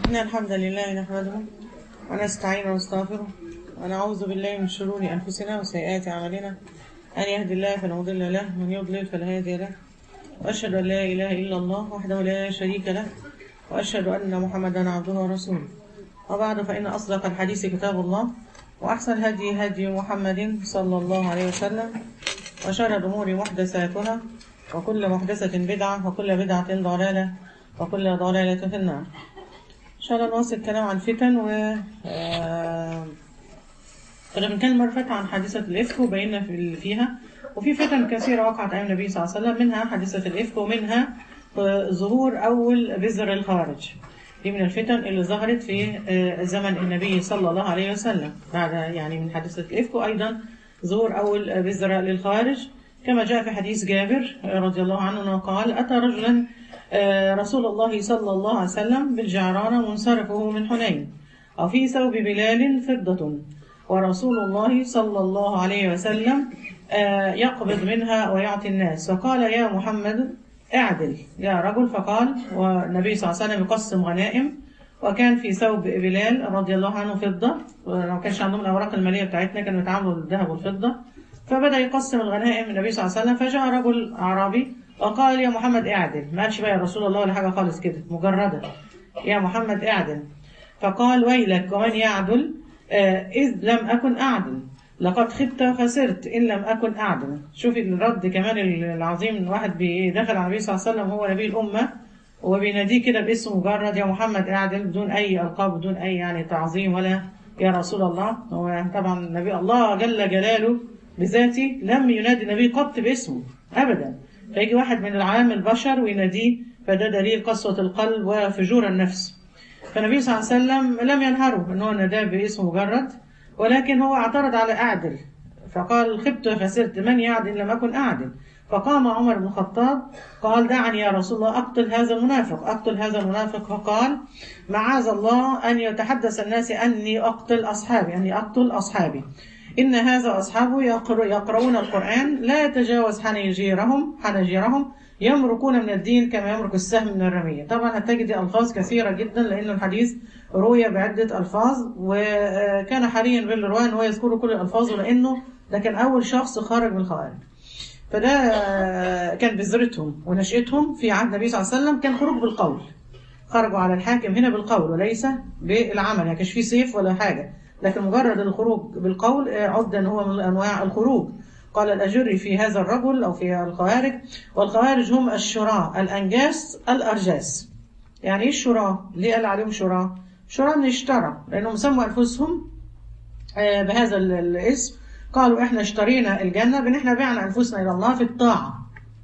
إن الحمد لله نحمده ونستعين ونستغفره ونعوذ بالله من شرور أنفسنا وسيئات أعمالنا أن يهدي الله فلا مضل له ومن يضلل فلا هادي له وأشهد أن لا إله إلا الله وحده لا شريك له وأشهد أن محمدا عبده ورسوله وبعد فإن أصدق الحديث كتاب الله وأحسن الهدي هدي محمد صلى الله عليه وسلم وشر الأمور محدثاتها وكل محدثة بدعة وكل بدعة ضلالة وكل ضلالة في النار إن شاء الله نواصل الكلام عن فتن و آه، كنا بنتكلم المرة اللي فاتت عن حادثة الإفك وبينا في اللي فيها وفي فتن كثيرة وقعت أيام النبي صلى الله عليه وسلم منها حادثة الإفك ومنها آه، ظهور أول بذر الخوارج دي من الفتن اللي ظهرت في آه، زمن النبي صلى الله عليه وسلم بعد يعني من حادثة الإفك وأيضا ظهور أول بذرة للخوارج كما جاء في حديث جابر رضي الله عنه أنه قال أتى رجلا آه، رسول الله صلى الله عليه وسلم بالجعرانة منصرفه من حنين وفي ثوب بلال فضة ورسول الله صلى الله عليه وسلم آه، يقبض منها ويعطي الناس فقال يا محمد اعدل يا رجل فقال والنبي صلى الله عليه وسلم يقسم غنائم وكان في ثوب بلال رضي الله عنه فضة ولو كانش عندهم الأوراق المالية بتاعتنا كانوا يتعاملوا بالذهب والفضة فبدأ يقسم الغنائم النبي صلى الله عليه وسلم فجاء رجل أعرابي وقال يا محمد اعدل ما قالش بقى يا رسول الله ولا حاجة خالص كده مجردة يا محمد اعدل فقال ويلك ومن يعدل آه، إذ لم أكن أعدل لقد خبت وخسرت إن لم أكن أعدل شوفي الرد كمان العظيم الواحد بيدخل على النبي صلى الله عليه وسلم هو نبي الأمة وبيناديه كده باسم مجرد يا محمد اعدل بدون أي ألقاب بدون أي يعني تعظيم ولا يا رسول الله هو طبعا النبي الله جل جلاله بذاته لم ينادي النبي قط باسمه أبدا فيجي واحد من العام البشر ويناديه فده دليل قسوة القلب وفجور النفس فالنبي صلى الله عليه وسلم لم ينهره ان هو ناداه باسم مجرد ولكن هو اعترض على اعدل فقال خبت وخسرت من يعدل لم اكن اعدل فقام عمر بن الخطاب قال دعني يا رسول الله اقتل هذا المنافق اقتل هذا المنافق فقال معاذ الله ان يتحدث الناس اني اقتل اصحابي اني اقتل اصحابي إن هذا أصحابه يقر- يقرؤون القرآن لا يتجاوز حناجيرهم حناجيرهم يمرقون من الدين كما يمرق السهم من الرمية طبعا هتجد ألفاظ كثيرة جدا لأن الحديث روي بعدة ألفاظ وكان حريا بالرواه أن هو يذكر كل الألفاظ لأنه ده كان أول شخص خرج من الخوارج فده كان بذرتهم ونشأتهم في عهد النبي صلى الله عليه وسلم كان خروج بالقول خرجوا على الحاكم هنا بالقول وليس بالعمل يعني كانش فيه سيف ولا حاجة لكن مجرد الخروج بالقول آه، عد ان هو من انواع الخروج قال الاجري في هذا الرجل او في الخوارج والخوارج هم الشراء الانجاس الارجاس يعني ايه الشراء ليه قال عليهم شراء شراء من اشترى لانهم سموا انفسهم آه، بهذا ال- الاسم قالوا احنا اشترينا الجنه بان احنا بعنا انفسنا الى الله في الطاعه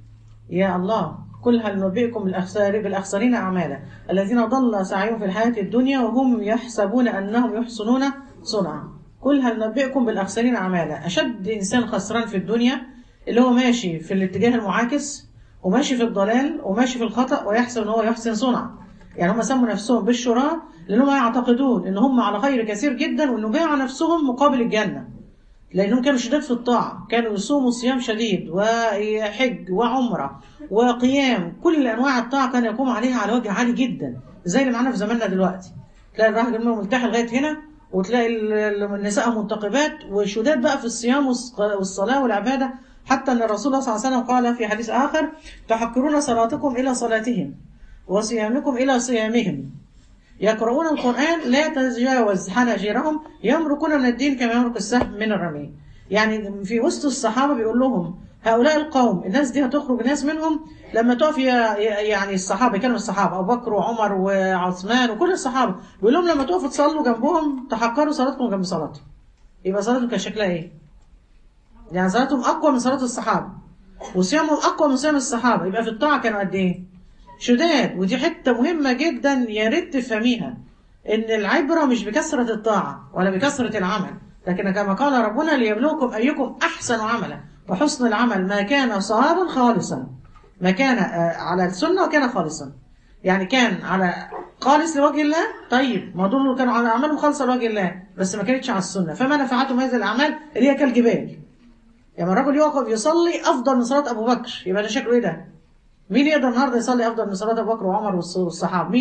يا الله قل هل ننبئكم بالأخسار بالأخسرين أعمالا الذين ضل سعيهم في الحياة الدنيا وهم يحسبون أنهم يحسنون صنعا قل هل ننبئكم بالأخسرين أعمالا أشد إنسان خسران في الدنيا اللي هو ماشي في الاتجاه المعاكس وماشي في الضلال وماشي في الخطأ ويحسب أن هو يحسن صنعا يعني هم سموا نفسهم بالشراء لأنهم يعتقدون أن هم على خير كثير جدا وأنه باعوا نفسهم مقابل الجنة لأنهم كانوا شداد في الطاعة كانوا يصوموا صيام شديد وحج وعمرة وقيام كل أنواع الطاعة كان يقوم عليها على وجه عالي جدا زي اللي معانا في زماننا دلوقتي تلاقي الراجل منهم ملتحي لغاية هنا وتلاقي ال- ال- النساء منتقبات وشداد بقى في الصيام والص- والصلاة والعبادة حتى أن الرسول صلى الله عليه وسلم قال في حديث آخر تحقرون صلاتكم إلى صلاتهم وصيامكم إلى صيامهم يقرؤون القرآن لا يتجاوز حناجرهم يمرقون من الدين كما يمرق السهم من الرمي يعني في وسط الصحابة بيقول لهم هؤلاء القوم الناس دي هتخرج ناس منهم لما تقف يا- يعني الصحابة كانوا الصحابة أبو بكر وعمر وعثمان وكل الصحابة بيقول لهم لما تقفوا تصلوا جنبهم تحقروا صلاتكم جنب صلاتهم يبقى صلاتهم كان شكلها ايه؟ يعني صلاتهم أقوى من صلاة الصحابة وصيامهم أقوى من صيام الصحابة يبقى في الطاعة كانوا قد ايه؟ شداد ودي حتة مهمة جدا يا ريت تفهميها ان العبرة مش بكثرة الطاعة ولا بكثرة العمل لكن كما قال ربنا ليبلوكم ايكم احسن عملا وحسن العمل ما كان صوابا خالصا ما كان آه، على السنة وكان خالصا يعني كان على خالص لوجه الله طيب ما دول كانوا على اعمالهم خالصة لوجه الله بس ما كانتش على السنة فما نفعتهم هذه الاعمال اللي هي كالجبال يعني الرجل يقف يصلي افضل من صلاة ابو بكر يبقى ده شكله ايه ده مين يقدر النهارده يصلي افضل من صلاه ابو بكر وعمر والص- والصحابه مين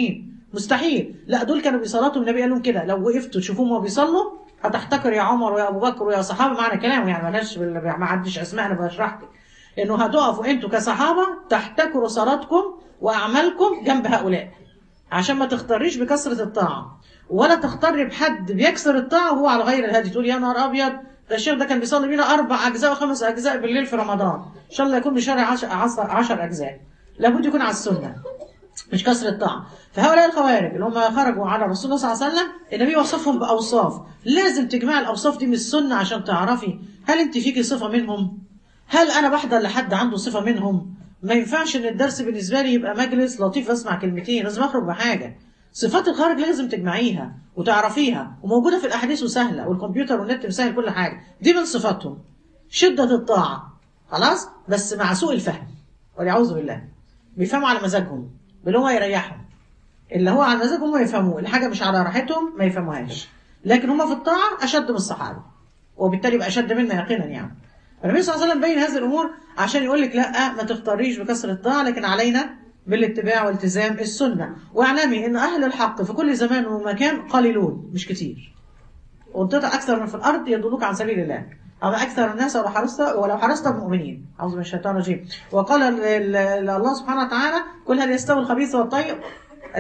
مستحيل لا دول كانوا بيصلاتوا النبي قال لهم كده لو وقفتوا تشوفوهم وهو بيصلوا هتحتكر يا عمر ويا ابو بكر ويا صحابه معنى كلامه يعني مالهاش ما عنديش اسماء انا بشرح لك انه هتقفوا انتوا كصحابه تحتكروا صلاتكم واعمالكم جنب هؤلاء عشان ما تختاريش بكثره الطاعه ولا تختاري بحد بيكسر الطاعه وهو على غير الهدي تقول يا نهار ابيض ده الشيخ ده كان بيصلي بينا اربع اجزاء وخمس اجزاء بالليل في رمضان ان شاء الله يكون بشرع عشر, عشر, عشر اجزاء لابد يكون على السنه مش كسر الطاعه فهؤلاء الخوارج اللي هم خرجوا على رسول الله صلى الله عليه وسلم النبي وصفهم باوصاف لازم تجمع الاوصاف دي من السنه عشان تعرفي هل انت فيكي صفه منهم هل انا بحضر لحد عنده صفه منهم ما ينفعش ان الدرس بالنسبه لي يبقى مجلس لطيف اسمع كلمتين لازم اخرج بحاجه صفات الخارج لازم تجمعيها وتعرفيها وموجوده في الاحاديث وسهله والكمبيوتر والنت مسهل كل حاجه دي من صفاتهم شده الطاعه خلاص بس مع سوء الفهم والعوذ بالله بيفهموا على مزاجهم باللي هو يريحهم اللي هو على مزاجهم ما يفهموه الحاجه مش على راحتهم ما يفهموهاش لكن هم في الطاعه اشد من الصحابه وبالتالي يبقى اشد منا يقينا يعني النبي صلى الله عليه وسلم بين هذه الامور عشان يقول لك لا ما تختاريش بكثره الطاعه لكن علينا بالاتباع والتزام السنه واعلمي ان اهل الحق في كل زمان ومكان قليلون مش كتير وانتطع اكثر من في الارض يضلوك عن سبيل الله أما أكثر الناس ولو حرصت ولو حرصت بمؤمنين أعوذ من الشيطان الرجيم وقال ال- ال- الله سبحانه وتعالى قل هل يستوي الخبيث والطيب آه،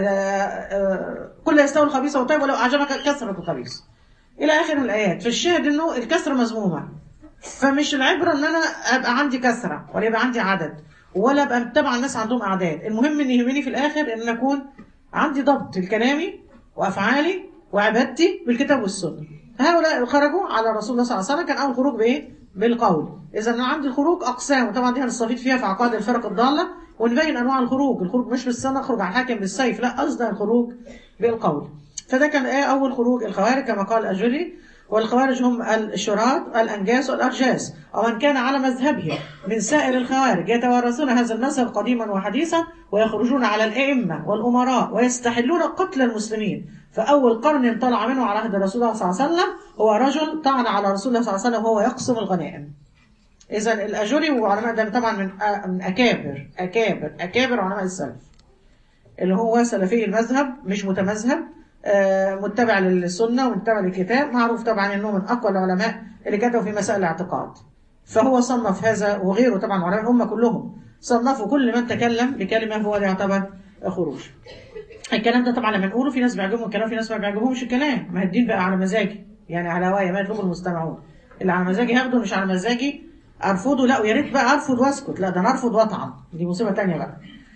آه، قل لا يستوي الخبيث والطيب ولو أعجبك كثرة الخبيث إلى آخر الآيات فالشاهد إنه الكثرة مذمومة فمش العبرة إن أنا أبقى عندي كثرة ولا يبقى عندي عدد ولا أبقى متابعة الناس عندهم أعداد المهم إن يهمني في الآخر إن أكون عندي ضبط لكلامي وأفعالي وعبادتي بالكتاب والسنة هؤلاء خرجوا على رسول الله صلى الله عليه وسلم كان أول خروج بإيه؟ بالقول إذا أنا عندي الخروج أقسام وطبعا دي هنستفيد فيها في عقائد الفرق الضالة ونبين أنواع الخروج الخروج مش بالسنة أخرج على الحاكم بالسيف لا قصد الخروج بالقول فده كان إيه أول خروج الخوارج كما قال الأجري والخوارج هم الشراط الأنجاس والأرجاس ومن كان على مذهبهم من سائر الخوارج يتوارثون هذا المذهب قديما وحديثا ويخرجون على الأئمة والأمراء ويستحلون قتل المسلمين فأول قرن طلع منه على عهد رسول الله صلى الله عليه وسلم هو رجل طعن على رسول الله صلى الله عليه وسلم وهو يقسم الغنائم إذا الأجري وعلماء ده طبعا من من أكابر أكابر أكابر علماء السلف اللي هو سلفي المذهب مش متمذهب آه، متبع للسنة ومتبع للكتاب معروف طبعا انه من اقوى العلماء اللي كتبوا في مسائل الاعتقاد فهو صنف هذا وغيره طبعا علماء الامه كلهم صنفوا كل من تكلم بكلمه هو ده يعتبر خروج الكلام ده طبعا لما نقوله في ناس بيعجبهم الكلام في ناس ما بيعجبهمش الكلام ما هي الدين بقى على مزاجي يعني على هوايا ما يطلبه المستمعون اللي على مزاجي هاخده مش على مزاجي ارفضه لا ويا ريت بقى ارفض واسكت لا ده انا ارفض واطعن دي مصيبه تانية بقى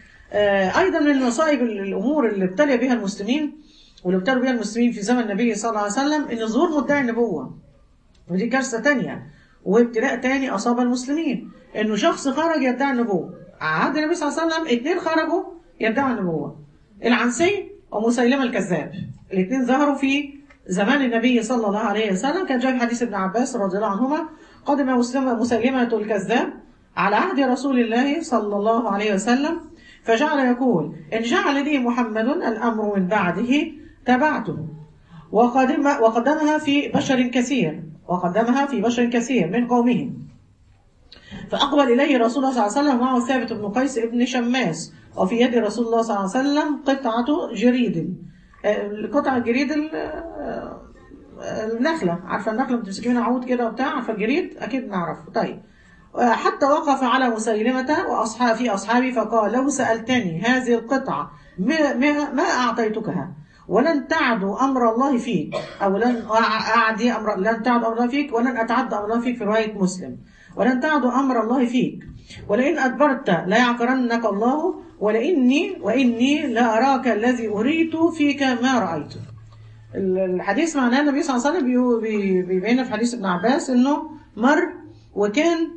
آه، ايضا من المصائب الامور اللي ابتلي بها المسلمين واللي ابتلوا بها المسلمين في زمن النبي صلى الله عليه وسلم ان ظهور مدعي النبوه ودي كارثه تانية وابتلاء تاني اصاب المسلمين انه شخص خرج يدعي النبوه عهد النبي صلى الله عليه وسلم اثنين خرجوا يدعوا النبوه العنسي ومسيلمه الكذاب الاثنين ظهروا في زمان النبي صلى الله عليه وسلم كان جاء في حديث ابن عباس رضي الله عنهما قدم مسلم مسيلمه الكذاب على عهد رسول الله صلى الله عليه وسلم فجعل يقول إن جعل لي محمد الأمر من بعده تبعته وقدم وقدمها في بشر كثير وقدمها في بشر كثير من قومهم فأقبل إليه رسول الله صلى الله عليه وسلم معه ثابت بن قيس بن شماس وفي يد رسول الله صلى الله عليه وسلم قطعة جريد آه، قطعة جريد ال- آه، النخلة عارفة النخلة بتمسكي منها عود كده وبتاع عارفة الجريد أكيد نعرف طيب حتى وقف على مسيلمة وأصحاب في أصحابي فقال لو سألتني هذه القطعة ما, ما, ما أعطيتكها ولن تعدوا أمر الله فيك أو لن أعدي أمر لن تعدوا أمر الله فيك ولن أتعدى أمر الله فيك في رواية مسلم ولن تعدوا أمر الله فيك ولئن أدبرت لا يعقرنك الله ولإني وإني لا أراك الذي أريت فيك ما رأيته الحديث معناه النبي صلى الله عليه وسلم بيو- بي- بيبين في حديث ابن عباس انه مر وكان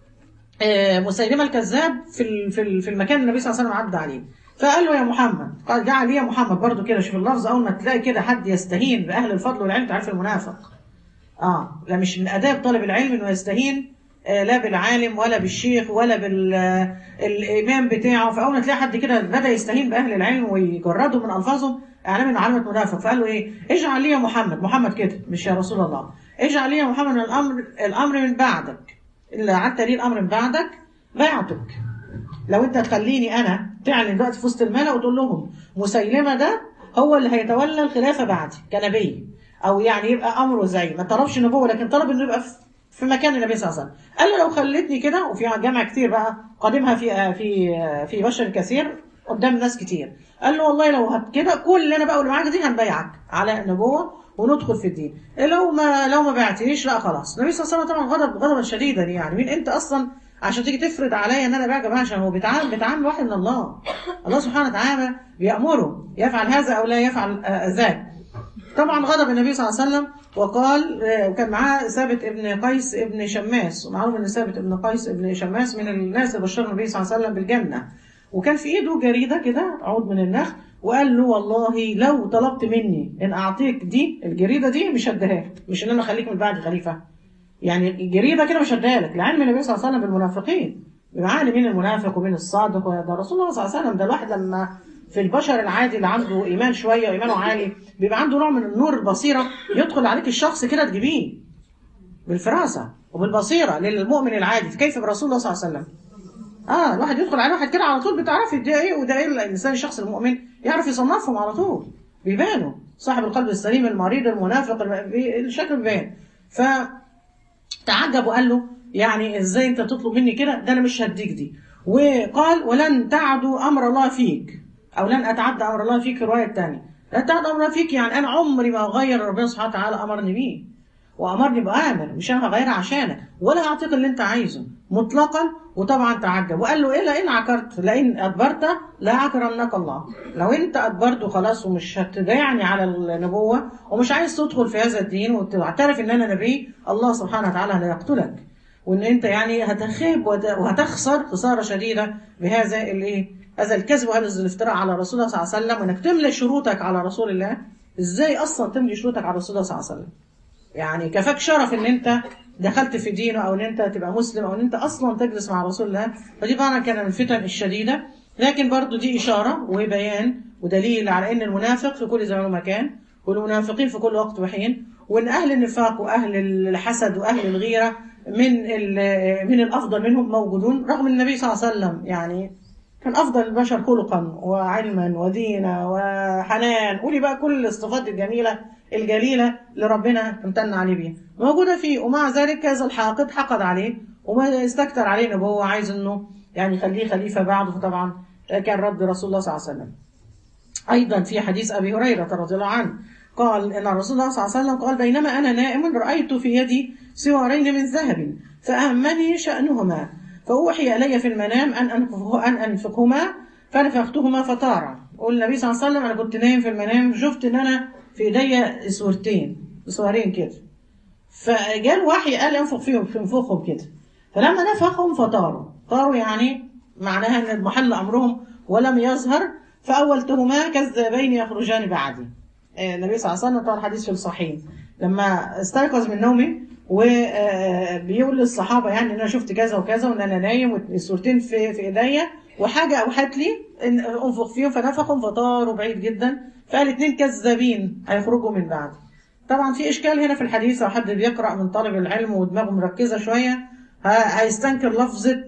آه، مسيلمه الكذاب في ال- في ال- في المكان النبي صلى الله عليه وسلم عدى عليه فقال له يا محمد قال جعل لي يا محمد برضو كده شوف اللفظ اول ما تلاقي كده حد يستهين باهل الفضل والعلم تعرف المنافق اه لا مش من اداب طالب العلم انه يستهين آه، لا بالعالم ولا بالشيخ ولا بالامام بتاعه فاول ما تلاقي حد كده بدا يستهين باهل العلم ويجرده من الفاظهم اعلم انه علامه منافق فقال له ايه اجعل لي يا محمد محمد كده مش يا رسول الله اجعل لي يا محمد الامر الامر من بعدك اللي عدت لي الامر من بعدك بايعتك لو انت تخليني انا تعلن دلوقتي في وسط الملا وتقول لهم مسيلمه ده هو اللي هيتولى الخلافه بعدي كنبي او يعني يبقى امره زي ما طلبش نبوه لكن طلب انه يبقى في- في مكان النبي صلى الله عليه وسلم قال له لو خلتني كده وفي جامع كتير بقى قادمها في في في بشر كثير قدام ناس كتير قال له والله لو هت كده كل اللي انا بقى اللي معاك دي هنبيعك على نبوه وندخل في الدين لو ما لو ما بعتنيش لا خلاص النبي صلى الله عليه وسلم طبعا غضب غضبا شديدا يعني مين انت اصلا عشان تيجي تفرض عليا ان انا بقى يا جماعه عشان هو بيتعامل بيتعامل واحد من الله الله سبحانه وتعالى بيامره يفعل هذا او لا يفعل آه، ذاك طبعا غضب النبي صلى الله عليه وسلم وقال آه، وكان معاه ثابت ابن قيس ابن شماس ومعروف ان ثابت ابن قيس ابن شماس من الناس اللي بشروا النبي صلى الله عليه وسلم بالجنه وكان في ايده جريده كده عود من النخل وقال له والله لو طلبت مني ان اعطيك دي الجريده دي مش هديها لك مش ان انا اخليك من بعد خليفه يعني الجريده كده مش هديها لك لعلم النبي صلى الله عليه وسلم بالمنافقين بمعاني مين المنافق ومين الصادق وده رسول الله صلى الله عليه وسلم ده الواحد لما في البشر العادي اللي عنده ايمان شويه وايمانه عالي بيبقى عنده نوع من النور البصيره يدخل عليك الشخص كده تجيبيه بالفراسه وبالبصيره للمؤمن العادي كيف برسول الله صلى الله عليه وسلم اه الواحد يدخل على واحد كده على طول بتعرفي ده ايه وده ايه الانسان الشخص المؤمن يعرف يصنفهم على طول بيبانوا صاحب القلب السليم المريض المنافق الم- بي- الشكل بيبان ف تعجب وقال له يعني ازاي انت تطلب مني كده ده انا مش هديك دي وقال ولن تعدوا امر الله فيك او لن اتعدى امر الله فيك في الروايه الثانيه لن تعدى امر الله فيك يعني انا عمري ما اغير ربنا سبحانه وتعالى امرني بيه وامرني بامر مش انا هغيرها عشانك ولا هعطيك اللي انت عايزه مطلقا وطبعا تعجب وقال له ايه لئن عكرت لئن ادبرت لا عكرنك الله لو انت ادبرت وخلاص ومش هتداعني على النبوه ومش عايز تدخل في هذا الدين وتعترف ان انا نبي الله سبحانه وتعالى لا يقتلك وان انت يعني هتخيب وت- وهتخسر خساره شديده بهذا الايه هذا الكذب وهذا الافتراء على رسول الله صلى الله عليه وسلم وانك تملي شروطك على رسول الله ازاي اصلا تملي شروطك على رسول الله صلى الله عليه وسلم يعني كفاك شرف ان انت دخلت في دينه او ان انت تبقى مسلم او ان انت اصلا تجلس مع رسول الله فدي فعلا كان من الفتن الشديده لكن برضو دي اشاره وبيان ودليل على ان المنافق في كل زمان ومكان والمنافقين في كل وقت وحين وان اهل النفاق واهل الحسد واهل الغيره من ال- من الافضل منهم موجودون رغم النبي صلى الله عليه وسلم يعني كان افضل البشر خلقا وعلما ودينا وحنان قولي بقى كل الصفات الجميله الجليله اللي ربنا امتن عليه بيها موجوده فيه ومع ذلك هذا الحاقد حقد عليه وما استكتر عليه نبوه عايز انه يعني يخليه خليفه بعده فطبعا كان رد رسول الله صلى الله عليه وسلم ايضا في حديث ابي هريره رضي الله عنه قال ان رسول الله صلى الله عليه وسلم قال بينما انا نائم رايت في يدي سوارين من ذهب فاهمني شانهما فاوحي الي في المنام ان انفخه ان انفقهما فنفختهما فطارا والنبي صلى الله عليه وسلم انا كنت نايم في المنام شفت ان انا في ايديا سورتين سوارين كده فجاء الوحي قال انفخ فيهم انفخهم كده فلما نفخهم فطاروا طاروا يعني معناها ان محل امرهم ولم يظهر فاولتهما كذابين يخرجان بعدي آه، النبي صلى الله عليه وسلم طبعا الحديث في الصحيح لما استيقظ من نومه وبيقول للصحابه يعني ان انا شفت كذا وكذا وان انا نايم والصورتين في في ايديا وحاجه اوحت لي ان انفخ فيهم فنفخهم فطاروا بعيد جدا فالاثنين كذابين هيخرجوا من بعد طبعا في اشكال هنا في الحديث لو حد بيقرا من طالب العلم ودماغه مركزه شويه ه- هيستنكر لفظه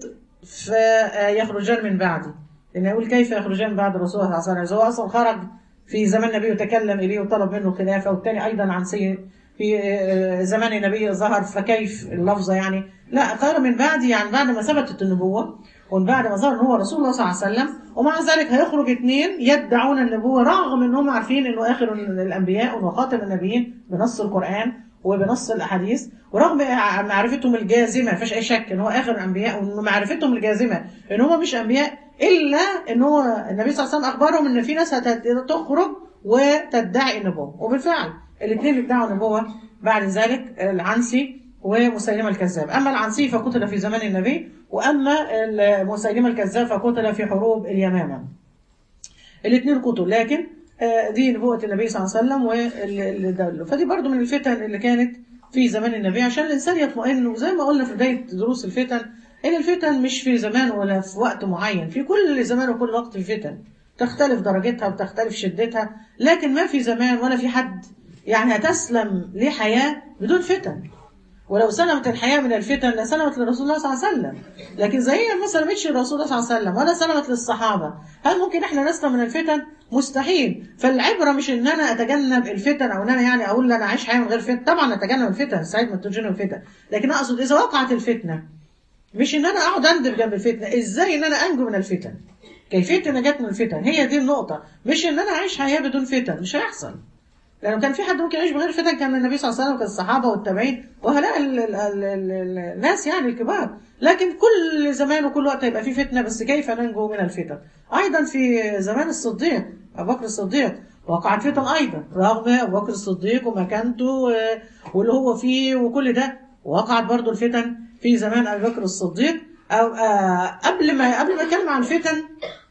فيخرجان من بعدي لان يقول كيف يخرجان بعد الرسول صلى الله عليه وسلم هو اصلا خرج في زمان النبي وتكلم اليه وطلب منه الخلافه والثاني ايضا عن سيد في آه، زمان النبي ظهر فكيف اللفظه يعني لا قال من بعد يعني بعد ما ثبتت النبوه ومن بعد ما ظهر ان هو رسول الله صلى الله عليه وسلم ومع ذلك هيخرج اثنين يدعون النبوه رغم انهم عارفين انه اخر الانبياء وخاتم النبيين بنص القران وبنص الاحاديث ورغم معرفتهم الجازمه ما فيش اي شك ان هو اخر الانبياء وان معرفتهم الجازمه ان هم مش انبياء الا ان هو النبي صلى الله عليه وسلم اخبرهم ان في ناس هتخرج وتدعي النبوه وبالفعل الاثنين اللي ادعوا النبوه بعد ذلك العنسي ومسيلمه الكذاب اما العنسي فقتل في زمان النبي واما مسيلمه الكذاب فقتل في حروب اليمامه الاثنين قتل لكن آه، دي نبوة النبي صلى الله عليه وسلم واللي دله فدي برضو من الفتن اللي كانت في زمان النبي عشان الإنسان يطمئن وزي ما قلنا في بداية دروس الفتن إن الفتن مش في زمان ولا في وقت معين في كل زمان وكل وقت في فتن تختلف درجتها وتختلف شدتها لكن ما في زمان ولا في حد يعني هتسلم لحياة بدون فتن ولو سلمت الحياة من الفتن لسلمت لرسول الله صلى الله عليه وسلم لكن زي ما سلمتش لرسول الله صلى الله عليه وسلم ولا سلمت للصحابة هل ممكن احنا نسلم من الفتن مستحيل فالعبره مش ان انا اتجنب الفتن او ان انا يعني اقول انا عايش حياه من غير فتن طبعا اتجنب الفتن سعيد ما تتجنب الفتن لكن اقصد اذا وقعت الفتنه مش ان انا اقعد اندب جنب الفتنه ازاي ان انا انجو من الفتن كيفيه النجاه من الفتن هي دي النقطه مش ان انا اعيش حياه بدون فتن مش هيحصل لانه كان في حد ممكن يعيش بغير فتن كان النبي صلى الله عليه وسلم وكان الصحابه والتابعين وهؤلاء ال- ال- ال- ال- الناس يعني الكبار لكن كل زمان وكل وقت هيبقى في فتنه بس كيف ننجو من الفتن ايضا في زمان الصديق ابو بكر الصديق وقعت فتن ايضا رغم ابو بكر الصديق ومكانته و- واللي هو فيه وكل ده وقعت برضه الفتن في زمان ابي بكر الصديق أو آه قبل ما قبل ما اتكلم عن الفتن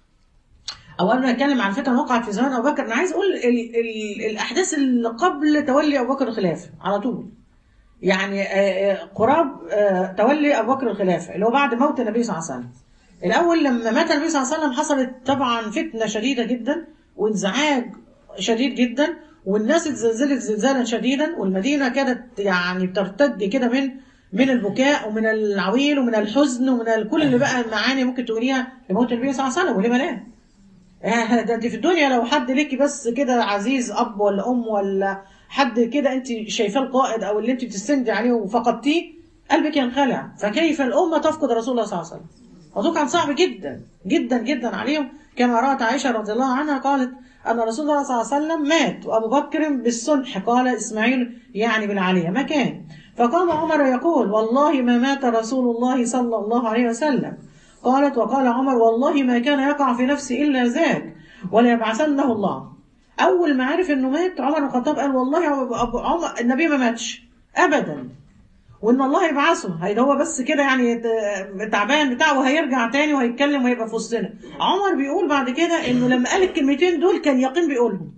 او قبل ما اتكلم عن فتن وقعت في زمان ابو بكر انا عايز اقول ال ال الاحداث اللي قبل تولي ابو بكر الخلافه على طول يعني آه، آه، قراب آه، تولي ابو بكر الخلافه اللي هو بعد موت النبي صلى الله عليه وسلم الاول لما مات النبي صلى الله عليه وسلم حصلت طبعا فتنه شديده جدا وانزعاج شديد جدا والناس اتزلزلت زلزالا شديدا والمدينه كانت يعني بترتد كده من من البكاء ومن العويل ومن الحزن ومن ال- كل اللي بقى المعاني ممكن تقوليها لموت النبي صلى الله عليه وسلم ولما لا آه، ده انت في الدنيا لو حد ليكي بس كده عزيز اب ولا ام ولا حد كده انت شايفاه القائد او اللي انت بتستندي عليه وفقدتيه قلبك ينخلع فكيف الامه تفقد رسول الله صلى الله عليه وسلم موضوع كان صعب جدا جدا جدا عليهم كما رأت عائشة رضي الله عنها قالت أن رسول الله صلى الله عليه وسلم مات وأبو بكر بالسنح قال إسماعيل يعني بالعالية مكان فقام عمر يقول والله ما مات رسول الله صلى الله عليه وسلم قالت وقال عمر والله ما كان يقع في نفسي إلا ذاك ولا يبعثنه الله أول ما عرف إنه مات عمر بن الخطاب قال والله يا أبو- أبو عمر النبي ما ماتش أبدا وان الله يبعثه هيدا هو بس كده يعني ت- تعبان بتاعه وهيرجع تاني وهيتكلم وهيبقى في وسطنا عمر بيقول بعد كده انه لما قال الكلمتين دول كان يقين بيقولهم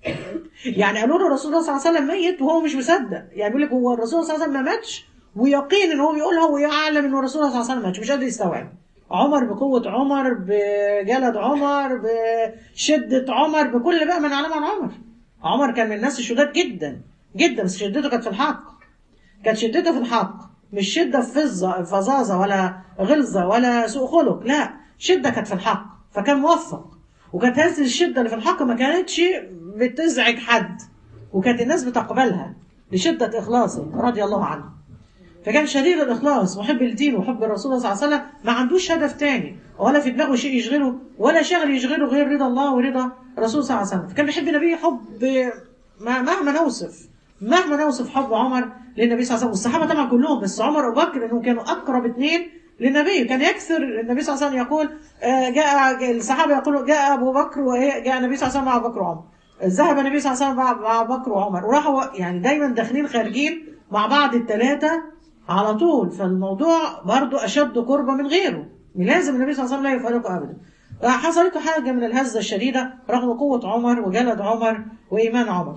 يعني قالوا له الرسول صلى الله عليه وسلم ميت وهو مش مصدق يعني بيقول لك هو الرسول صلى الله عليه وسلم ما ماتش ويقين ان هو بيقولها ويعلم ان الرسول صلى الله عليه وسلم ماتش مش قادر يستوعب عمر بقوة عمر بجلد عمر بشدة عمر بكل بقى من علم عن عمر عمر كان من الناس الشداد جدا جدا بس شدته كانت في الحق كانت شدته في الحق مش شدة في فظة فظاظة ولا غلظة ولا سوء خلق لا شدة كانت في الحق فكان موفق وكانت هذه الشدة اللي في الحق ما كانتش بتزعج حد وكانت الناس بتقبلها لشدة إخلاصه رضي الله عنه فكان شديد الإخلاص محب الدين وحب الرسول صلى الله عليه وسلم ما عندوش هدف تاني ولا في دماغه شيء يشغله ولا شغل يشغله غير رضا الله ورضا الرسول صلى الله عليه وسلم فكان بيحب النبي حب ما- مهما نوصف مهما نوصف حب عمر للنبي صلى الله عليه وسلم والصحابه طبعا كلهم بس عمر وابو بكر انهم كانوا اقرب اثنين للنبي كان يكثر النبي صلى الله عليه وسلم يقول آه، جاء الصحابه يقولوا جاء ابو بكر وجاء النبي صلى الله عليه وسلم مع ابو بكر وعمر ذهب النبي صلى الله عليه وسلم مع مع ابو بكر وعمر وراحوا يعني دايما داخلين خارجين مع بعض الثلاثه على طول فالموضوع برضو اشد قربا من غيره لازم النبي صلى الله عليه وسلم لا يفارقه ابدا حصلت حاجه من الهزه الشديده رغم قوه عمر وجلد عمر وايمان عمر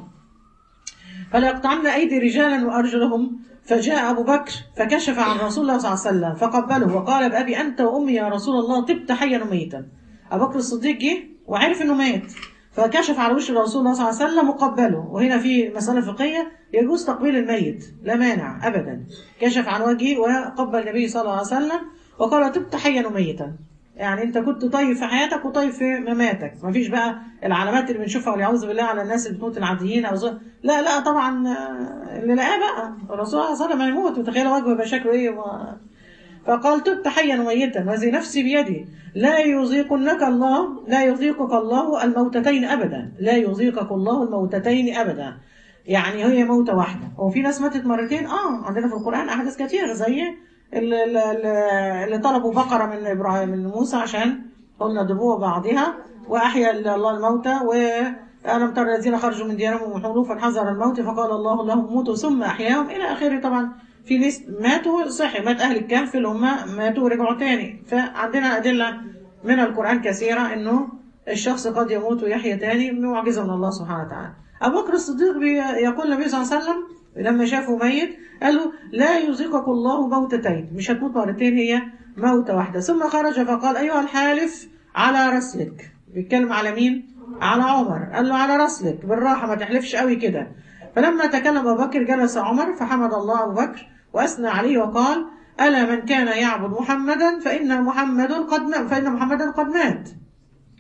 فليقطعن أيدي رجالا وأرجلهم فجاء أبو بكر فكشف عن رسول الله صلى الله عليه وسلم فقبله وقال بأبي أنت وأمي يا رسول الله طبت حيا وميتا أبو بكر الصديق جه وعرف إنه مات فكشف على وش رسول الله صلى الله عليه وسلم وقبله وهنا في مسألة فقهية يجوز تقبيل الميت لا مانع أبدا كشف عن وجهه وقبل النبي صلى الله عليه وسلم وقال طبت حيا وميتا يعني انت كنت طيب في حياتك وطيب في مماتك مفيش بقى العلامات اللي بنشوفها والعياذ بالله على الناس اللي بتموت العاديين او زي لا لا طبعا آه، اللي لقاه بقى الرسول صلى الله عليه وسلم هيموت وتخيل وجهه يبقى شكله ايه و... فقال تبت حيا وميتا وذي نفسي بيدي لا يذيقنك الله لا يذيقك الله الموتتين ابدا لا يذيقك الله الموتتين ابدا يعني هي موتة واحدة وفي ناس ماتت مرتين اه عندنا في القرآن أحاديث كتير زي اللي, اللي اللي طلبوا بقرة من إبراهيم من موسى عشان قلنا ضربوها بعضها وأحيا الله الموتى وألم ترى الذين خرجوا من ديارهم وحروفا حذر الموت فقال الله لهم موتوا ثم أحياهم إلى آخره طبعا في ناس ماتوا صحي مات أهل الكهف اللي هم ماتوا ورجعوا تاني فعندنا أدلة من القرآن كثيرة إنه الشخص قد يموت ويحيا تاني معجزة من الله سبحانه وتعالى أبو بكر الصديق بي- يقول النبي صلى الله عليه وسلم لما شافه ميت قال له لا يذيقك الله موتتين مش هتموت مرتين هي موتة واحدة ثم خرج فقال أيها الحالف على رسلك بيتكلم على مين؟ على عمر قال له على رسلك بالراحة ما تحلفش قوي كده فلما تكلم أبو بكر جلس عمر فحمد الله أبو بكر وأثنى عليه وقال ألا من كان يعبد محمدا فإن محمد قد مات فإن محمدا قد مات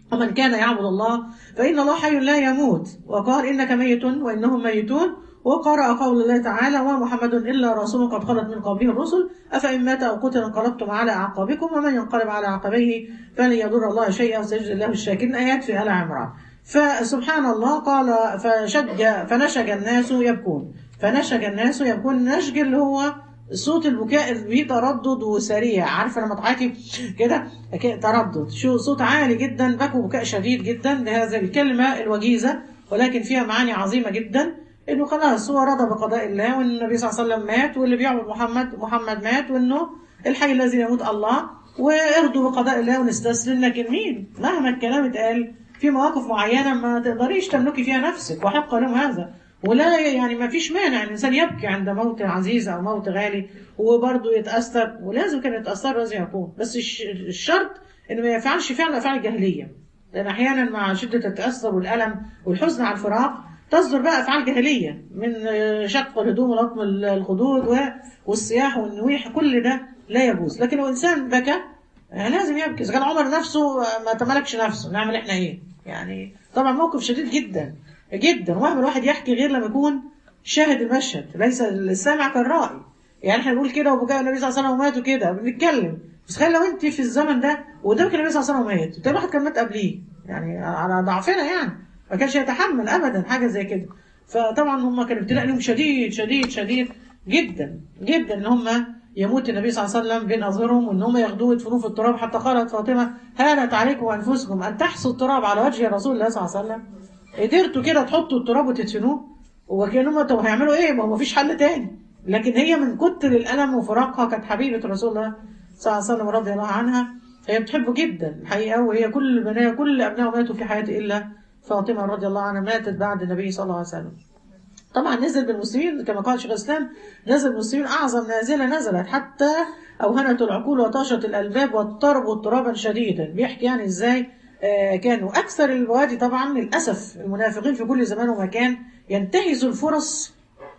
ومن كان يعبد الله فإن الله حي لا يموت وقال إنك ميت وإنهم ميتون وقرأ قول الله تعالى وما محمد إلا رسول قد خلت من قبله الرسل أفإن مات أو قتل انقلبتم على أعقابكم ومن ينقلب على عقبيه فلن يضر الله شيئا وسيجزي الله الشاكرين آيات في آل عمران فسبحان الله قال فشج فنشج الناس يبكون فنشج الناس يبكون نشج اللي هو صوت البكاء اللي فيه تردد وسريع عارفه لما تعيطي كده كده تردد شو صوت عالي جدا بكوا بكاء شديد جدا لهذه الكلمه الوجيزه ولكن فيها معاني عظيمه جدا انه خلاص هو رضى بقضاء الله وان النبي صلى الله عليه وسلم مات واللي بيعبد محمد محمد مات وانه الحي الذي يموت الله وارضوا بقضاء الله ونستسلم لكن مين مهما الكلام اتقال في مواقف معينه ما تقدريش تملكي فيها نفسك وحق لهم هذا ولا يعني ما فيش مانع الانسان يبكي عند موت عزيز او موت غالي وبرضه يتاثر ولازم كان يتاثر لازم يكون بس الش- الشرط انه ما يفعلش فعل افعال الجاهليه لان احيانا مع شده التاثر والالم والحزن على الفراق تصدر بقى افعال جاهليه من آه، شق الهدوم ولطم الخدود و- والصياح والنويح كل ده لا يجوز لكن لو انسان بكى آه، لازم يبكي اذا كان عمر نفسه آه، ما تملكش نفسه نعمل احنا ايه يعني طبعا موقف شديد جدا جدا وهم الواحد يحكي غير لما يكون شاهد المشهد ليس السامع كالرائي يعني احنا بنقول كده وبكاء النبي صلى الله عليه وسلم ومات وكده بنتكلم بس تخيل لو انت في الزمن ده وقدامك النبي صلى الله عليه وسلم ومات وتلاقي واحد كان مات قبليه يعني على ضعفنا يعني ما كانش يتحمل ابدا حاجه زي كده فطبعا هم كان ابتلاء لهم شديد شديد شديد جدا جدا ان هم يموت النبي صلى الله عليه وسلم بين اظهرهم وان هم ياخدوه يدفنوه في التراب حتى قالت فاطمه هانت عليكم انفسكم ان تحصوا التراب على وجه رسول الله صلى الله عليه وسلم قدرتوا كده تحطوا التراب وتدفنوه وكانوا طب هيعملوا ايه ما هو مفيش حل تاني لكن هي من كتر الالم وفراقها كانت حبيبه رسول الله صلى الله عليه وسلم رضي الله عنها هي بتحبه جدا الحقيقه وهي كل بناها كل ابنائها ماتوا في حياته الا فاطمه رضي الله عنها ماتت بعد النبي صلى الله عليه وسلم طبعا نزل بالمسلمين كما قال شيخ الاسلام نزل بالمسلمين اعظم نازله نزلت حتى اوهنت العقول وطاشت الالباب واضطربوا اضطرابا شديدا بيحكي يعني ازاي آه، كانوا اكثر البوادي طبعا للاسف المنافقين في كل زمان ومكان ينتهزوا الفرص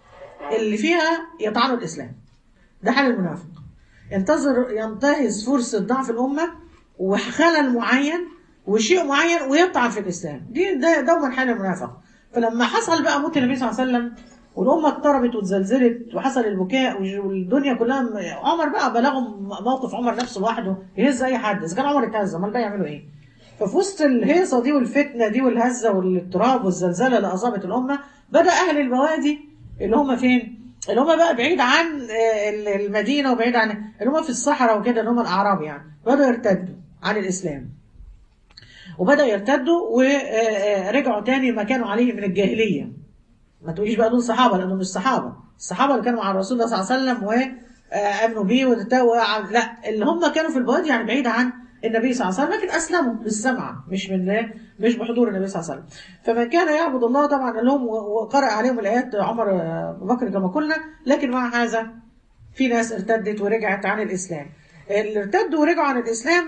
اللي فيها يطعنوا الاسلام ده حال المنافق ينتظر ينتهز فرصه ضعف الامه وخلل معين وشيء معين ويطعن في الاسلام دي ده دوما حال المنافق فلما حصل بقى موت النبي صلى الله عليه وسلم والامه اضطربت واتزلزلت وحصل البكاء والدنيا كلها م- عمر بقى بلغهم موقف عمر نفسه لوحده يهز اي حد اذا كان عمر اتهز امال بقى يعملوا ايه؟ ففي وسط الهيصه دي والفتنه دي والهزه والاضطراب والزلزله اللي اصابت الامه بدا اهل البوادي اللي هم فين؟ اللي هم بقى بعيد عن آه، ال- المدينه وبعيد عن اللي هم في الصحراء وكده اللي هم الاعراب يعني بداوا يرتدوا عن الاسلام وبداوا يرتدوا ورجعوا تاني ما كانوا عليه من الجاهليه ما تقوليش بقى دول صحابه لانهم مش صحابه الصحابه اللي كانوا مع الرسول صلى الله عليه وسلم وامنوا بيه وتتو- لا اللي هم كانوا في البوادي يعني بعيد عن النبي صلى الله عليه وسلم لكن اسلموا بالسمع مش من مش بحضور النبي صلى الله عليه وسلم فمن كان يعبد الله طبعا قال لهم وقرأ عليهم الايات عمر آه، ابو بكر كما قلنا لكن مع هذا في ناس ارتدت ورجعت عن الاسلام اللي ارتدوا ورجعوا عن الاسلام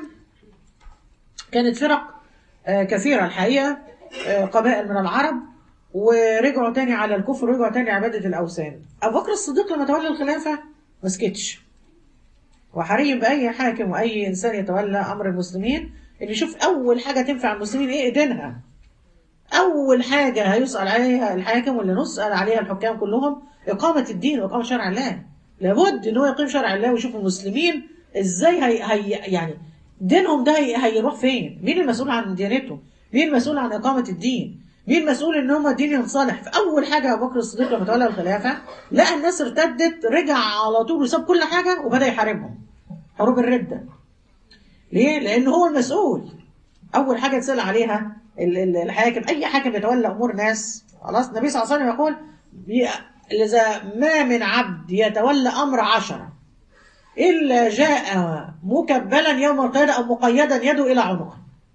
كانت فرق آه، كثيرة الحقيقة آه، قبائل من العرب ورجعوا تاني على الكفر ورجعوا تاني عبادة الأوثان أبو بكر الصديق لما تولى الخلافة ما سكتش وحري بأي حاكم وأي إنسان يتولى أمر المسلمين إن يشوف أول حاجة تنفع المسلمين إيه دينها أول حاجة هيسأل عليها الحاكم واللي نسأل عليها الحكام كلهم إقامة الدين وإقامة شرع الله لابد إن هو يقيم شرع الله ويشوف المسلمين إزاي هي, هي يعني دينهم ده هي هيروح فين؟ مين المسؤول عن ديانته؟ مين المسؤول عن إقامة الدين؟ مين المسؤول إن هم الدين ينصلح؟ فأول حاجة أبو بكر الصديق لما تولى الخلافة لقى الناس ارتدت رجع على طول وساب كل حاجة وبدأ يحاربهم حروب الردة ليه؟ لأن هو المسؤول أول حاجة يتسأل عليها ال- ال- الحاكم أي حاكم يتولى أمور ناس خلاص النبي صلى الله عليه وسلم يقول بي- إذا ما من عبد يتولى أمر عشرة إلا جاء مكبلا يوم القيامة أو مقيدا يده إلى عنقه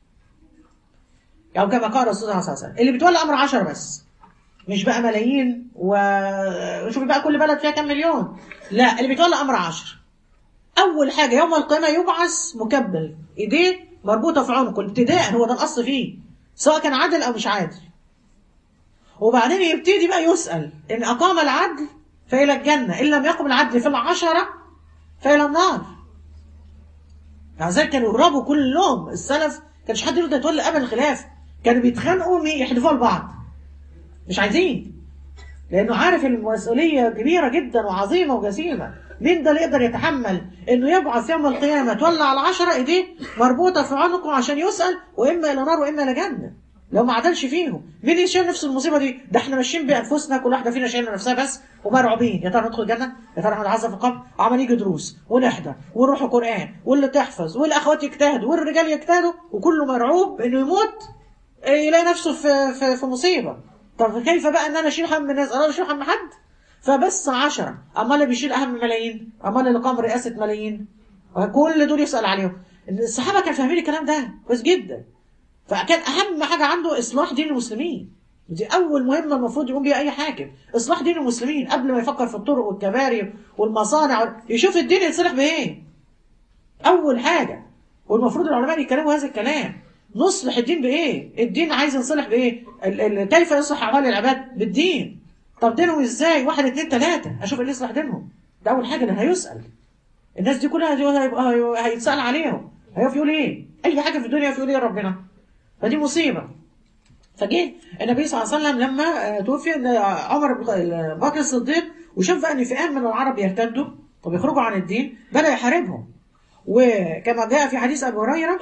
أو كما قال الرسول صلى الله عليه وسلم اللي بتولى أمر عشرة بس مش بقى ملايين وشوفي بقى كل بلد فيها كام مليون لا اللي بيتولى أمر عشر أول حاجة يوم القيامة يبعث مكبل إيديه مربوطة في عنقه ابتداء هو ده الأصل فيه سواء كان عادل أو مش عادل وبعدين يبتدي بقى يسأل إن أقام العدل فإلى الجنة إن لم يقم العدل في العشرة فإلى النار مع ذلك كانوا يهربوا كلهم السلف كانش حد يرضى يتولى ابدا الخلاف كانوا بيتخانقوا مي- يحدفوها لبعض مش عايزين لانه عارف المسؤوليه كبيره جدا وعظيمه وجسيمه مين ده اللي يقدر يتحمل انه يبعث يوم القيامه تولى على عشرة ايديه مربوطه في عنقه عشان يسال واما الى نار واما الى جنه لو ما عدلش فيهم مين يشيل نفس المصيبه دي ده احنا ماشيين بانفسنا كل واحده فينا شايله نفسها بس ومرعوبين يا ترى ندخل الجنه يا ترى هنتعذب في القبر عمال يجي دروس ونحضر ونروح القران واللي تحفظ والاخوات يجتهدوا والرجال يجتهدوا وكله مرعوب انه يموت يلاقي نفسه في في, في مصيبه طب كيف بقى ان انا اشيل هم الناس انا اشيل هم حد فبس عشرة اما اللي بيشيل اهم ملايين اما اللي قام رئاسه ملايين كل دول يسال عليهم الصحابه كانوا فاهمين الكلام ده كويس جدا فكان اهم حاجه عنده اصلاح دين المسلمين دي اول مهمه المفروض يقوم بيها اي حاكم اصلاح دين المسلمين قبل ما يفكر في الطرق والكباري والمصانع يشوف الدين يتصلح بايه اول حاجه والمفروض العلماء يتكلموا هذا الكلام نصلح الدين بايه الدين عايز ينصلح بايه ال- ال- كيف يصلح اعمال العباد بالدين طب دينهم ازاي واحد اتنين تلاته اشوف اللي يصلح دينهم ده اول حاجه اللي هيسال الناس دي كلها دي هيبقى هي- هيتسال عليهم هيقف يقول ايه اي حاجه في الدنيا يقول ايه يا ربنا فدي مصيبه فجه النبي صلى الله عليه وسلم لما آه، توفي إن عمر بن بكر الصديق وشاف بقى ان فئام من العرب يرتدوا وبيخرجوا عن الدين بدا يحاربهم وكما جاء في حديث ابي هريره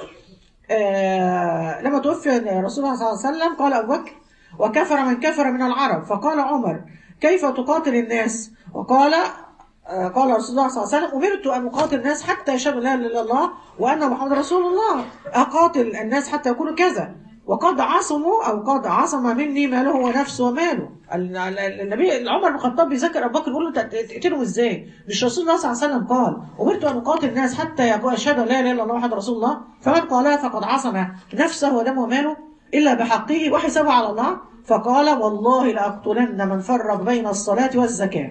آه، لما توفي رسول الله صلى الله عليه وسلم قال ابو بكر وكفر من كفر من العرب فقال عمر كيف تقاتل الناس وقال آه، قال رسول الله صلى الله عليه وسلم أمرت أن أقاتل الناس حتى يشهدوا لا إله إلا الله وأن محمد رسول الله أقاتل الناس حتى يقولوا كذا وقد عصموا أو قد عصم مني ماله ونفسه وماله ال- ال- النبي عمر بن الخطاب بيذكر أبو بكر يقول له أنت تقتلهم إزاي؟ مش رسول الله صلى الله عليه وسلم قال أمرت أن أقاتل الناس حتى يقول أشهد أن لا إله إلا الله محمد رسول الله فمن قالها فقد عصم نفسه ودمه وماله إلا بحقه وحسابه على الله فقال والله لأقتلن من فرق بين الصلاة والزكاة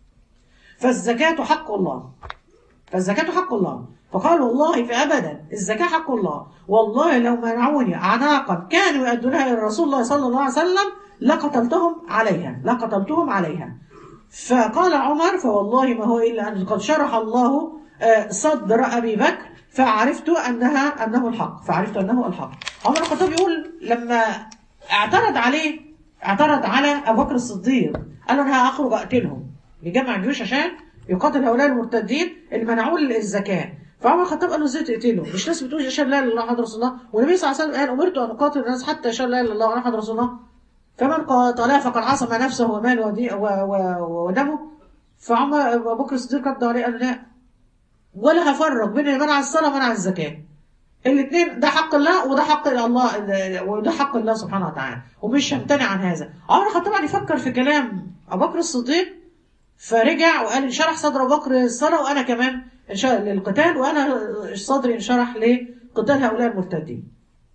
فالزكاة حق الله فالزكاة حق الله فقال والله فأبدا الزكاة حق الله والله لو منعوني أعناقا كانوا يؤدونها إلى رسول الله صلى الله عليه وسلم لقتلتهم عليها لقتلتهم عليها فقال عمر فوالله ما هو إلا أن قد شرح الله آه، صدر أبي بكر فعرفت أنها أنه الحق فعرفت أنه الحق عمر بن الخطاب يقول لما اعترض عليه اعترض على أبو بكر الصديق قال له أنا هخرج أقتلهم يجمع الجيوش عشان يقاتل هؤلاء المرتدين اللي منعوه الزكاة فعمر الخطاب قال له ازاي تقتله؟ مش ناس بتقول اشهد لا اله الا الله محمد رسول الله والنبي صلى الله عليه وسلم قال امرت ان اقاتل الناس حتى يشهد لا اله الا الله محمد رسول الله فمن قاتلها فقد عصم نفسه وماله ودي- و- و- ودمه فعمر ابو بكر الصديق رد عليه قال لا ولا هفرق بين اللي منع الصلاه ومنع الزكاه الاثنين ده حق الله وده حق الله وده حق الله سبحانه وتعالى ومش همتنع عن هذا عمر الخطاب قعد يفكر في كلام ابو بكر الصديق فرجع وقال انشرح صدر ابو بكر الصلاه وانا كمان انشرح للقتال وانا صدري انشرح لقتال هؤلاء المرتدين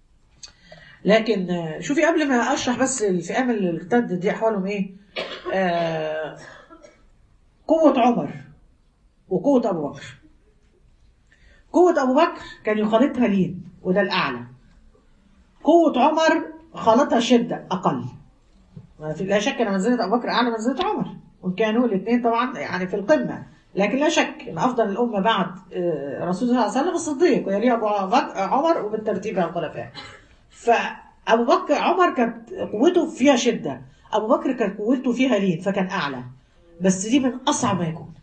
لكن آه، شوفي قبل ما اشرح بس الفئام اللي ارتدت دي احوالهم ايه آه قوه عمر وقوه ابو بكر قوه ابو بكر كان يخالطها لين وده الاعلى قوه عمر خالطها شده اقل ما في لا شك ان منزله ابو بكر اعلى من منزله عمر وان كانوا الاثنين طبعا يعني في القمه لكن لا شك ان افضل الامه بعد آه، رسول الله صلى الله عليه وسلم الصديق ويليه ابو بكر عمر وبالترتيب على الخلفاء فابو بكر عمر كانت قوته فيها شده ابو بكر كانت قوته فيها لين فكان اعلى بس دي من اصعب ما يكون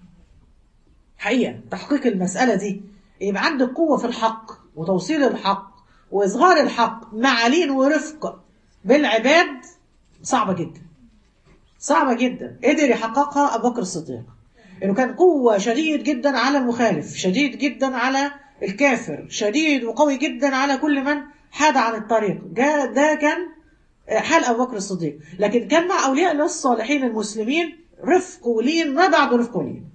حقيقه تحقيق المساله دي يبقى عندك قوه في الحق وتوصيل الحق واظهار الحق مع لين ورفق بالعباد صعبه جدا صعبه جدا قدر يحققها ابو بكر الصديق انه كان قوه شديد جدا على المخالف شديد جدا على الكافر شديد وقوي جدا على كل من حاد عن الطريق جا- ده كان حال ابو بكر الصديق لكن كان مع اولياء الله الصالحين المسلمين رفق ولين ما بعد رفق ولين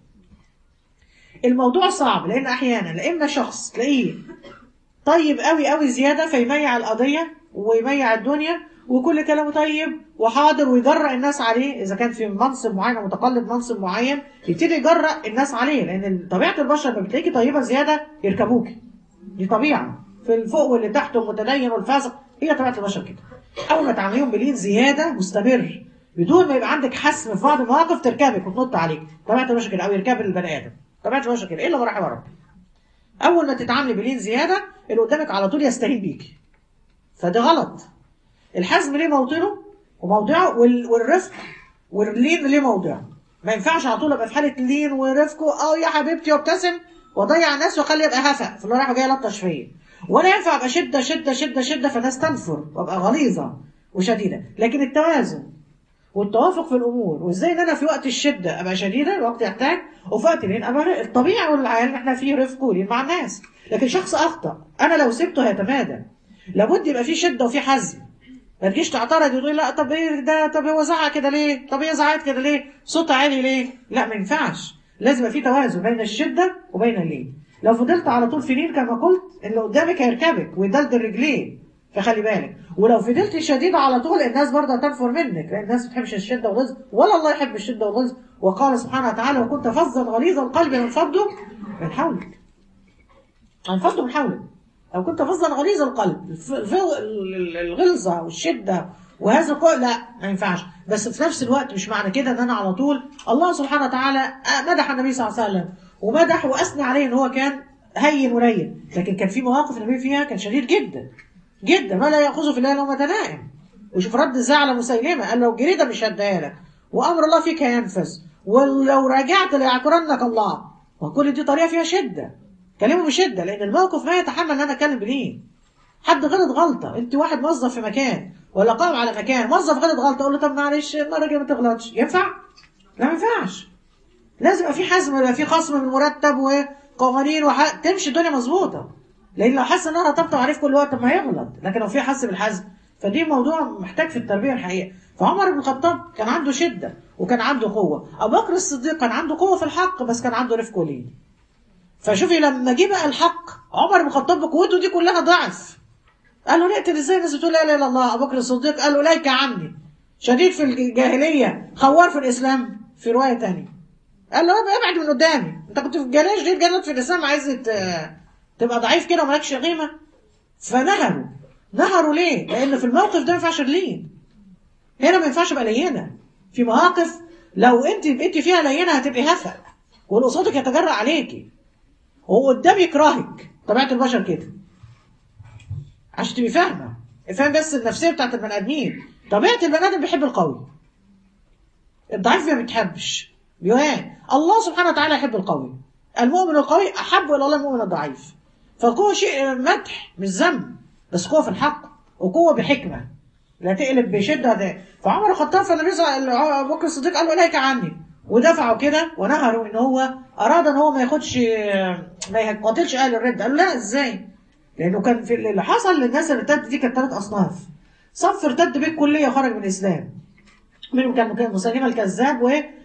الموضوع صعب لان احيانا لا اما شخص تلاقيه طيب قوي قوي زياده فيميع القضيه ويميع الدنيا وكل كلامه طيب وحاضر ويجرأ الناس عليه اذا كان في منصب معين أو متقلد منصب معين يبتدي يجرأ الناس عليه لان طبيعه البشر لما بتلاقيكي طيبه زياده يركبوك دي طبيعه في الفوق واللي تحت والمتدين والفاسق هي طبيعه البشر كده اول ما تعمليهم بلين زياده مستمر بدون ما يبقى عندك حسم في بعض المواقف تركبك وتنط عليك طبيعه البشر كده او يركب البني ادم طبيعه البشر كده الا ما رحم ربي اول ما تتعاملي بلين زياده اللي قدامك على طول يستهين بيكي فده غلط الحزم ليه موطنه وموضعه وال- والرفق واللين ليه موضعه ما ينفعش على طول ابقى في حاله لين ورفق اه يا حبيبتي وابتسم واضيع الناس واخلي ابقى هفق فاللي رايح جاي لطش فيا ولا ينفع ابقى شده شده شده شده فالناس تنفر وابقى غليظه وشديده لكن التوازن والتوافق في الامور وازاي ان انا في وقت الشده ابقى شديده الوقت يحتاج وفي وقت اللين ابقى الطبيعي والعيال اللي احنا فيه رفق ولين مع الناس لكن شخص اخطا انا لو سبته هيتمادى لابد يبقى فيه شده وفيه حزم ما تجيش تعترض وتقول لا طب ايه ده طب هو زعق كده ليه؟ طب هي زعقت كده ليه؟ صوت عالي ليه؟ لا ما ينفعش لازم يبقى في توازن بين الشده وبين اللين لو فضلت على طول في لين كما قلت اللي قدامك هيركبك ويدلدل رجليه فخلي بالك ولو فضلت شديد على طول الناس برضه هتنفر منك لان الناس ما بتحبش الشده والغلظ ولا الله يحب الشده والغلظ وقال سبحانه وتعالى وكنت فظا غليظ القلب لانفضوا من حولك انفضوا من حولك لو كنت فظا غليظ القلب الف- الف- ال- الغلظه والشده وهذا القول لا ما ينفعش بس في نفس الوقت مش معنى كده ان انا على طول الله سبحانه وتعالى مدح النبي صلى الله عليه وسلم ومدح واثنى عليه ان هو كان هين ولين لكن كان في مواقف النبي فيها كان شديد جدا جدا ولا ياخذه في الله لومه لائم وشوف رد ازاي على مسيلمه قال لو جريده مش هديها لك وامر الله فيك هينفذ ولو رجعت ليعكرنك الله وكل دي طريقه فيها شده كلمه بشده لان الموقف ما يتحمل ان انا اتكلم بلين حد غلط غلطه انت واحد موظف في مكان ولا قائم على مكان موظف غلط غلطه اقول له طب معلش المره الجايه ما تغلطش ينفع؟ لا ما ينفعش لازم يبقى في حزم ويبقى في خصم من مرتب وقوانين وح... تمشي الدنيا مظبوطه لان لو حس ان انا طبطب عليه في كل وقت طب ما هيغلط لكن لو في حس بالحزم فدي موضوع محتاج في التربيه الحقيقه فعمر بن الخطاب كان عنده شده وكان عنده قوه ابو بكر الصديق كان عنده قوه في الحق بس كان عنده رفق ولين فشوفي لما جه بقى الحق عمر بن الخطاب بقوته دي كلها ضعف قال له نقتل ازاي الناس بتقول لا اله الا الله ابو بكر الصديق قال له اليك عني شديد في الجاهليه خوار في الاسلام في روايه تانية قال له ابعد من قدامي انت كنت في الجاهليه شديد جدا في الاسلام عايز ت- تبقى ضعيف كده ومالكش قيمه فنهروا نهروا ليه؟ لان في الموقف ده ما ينفعش اللين هنا ما ينفعش ابقى لينه في مواقف لو انت بقيتي فيها لينه هتبقي هفق واللي قصادك يتجرأ عليكي وهو قدام يكرهك طبيعه البشر كده عشان تبقي فاهمه افهم بس النفسيه بتاعت البني ادمين طبيعه البني ادم بيحب القوي الضعيف ما بيتحبش بيهان الله سبحانه وتعالى يحب القوي المؤمن القوي احب الى الله المؤمن الضعيف فالقوه شيء مدح مش ذم بس قوه في الحق وقوه بحكمه لا تقلب بشده ده. فعمر الخطاب فالنبي صلى الله عليه بكر الصديق قال له اليك عني ودفعوا كده ونهروا ان هو اراد ان هو ما ياخدش ما يقاتلش اهل الرد قالوا لا ازاي؟ لانه كان في اللي حصل للناس اللي ارتدت دي كانت ثلاث اصناف صف ارتد بالكليه وخرج من الاسلام منهم كان كان مسيلمه الكذاب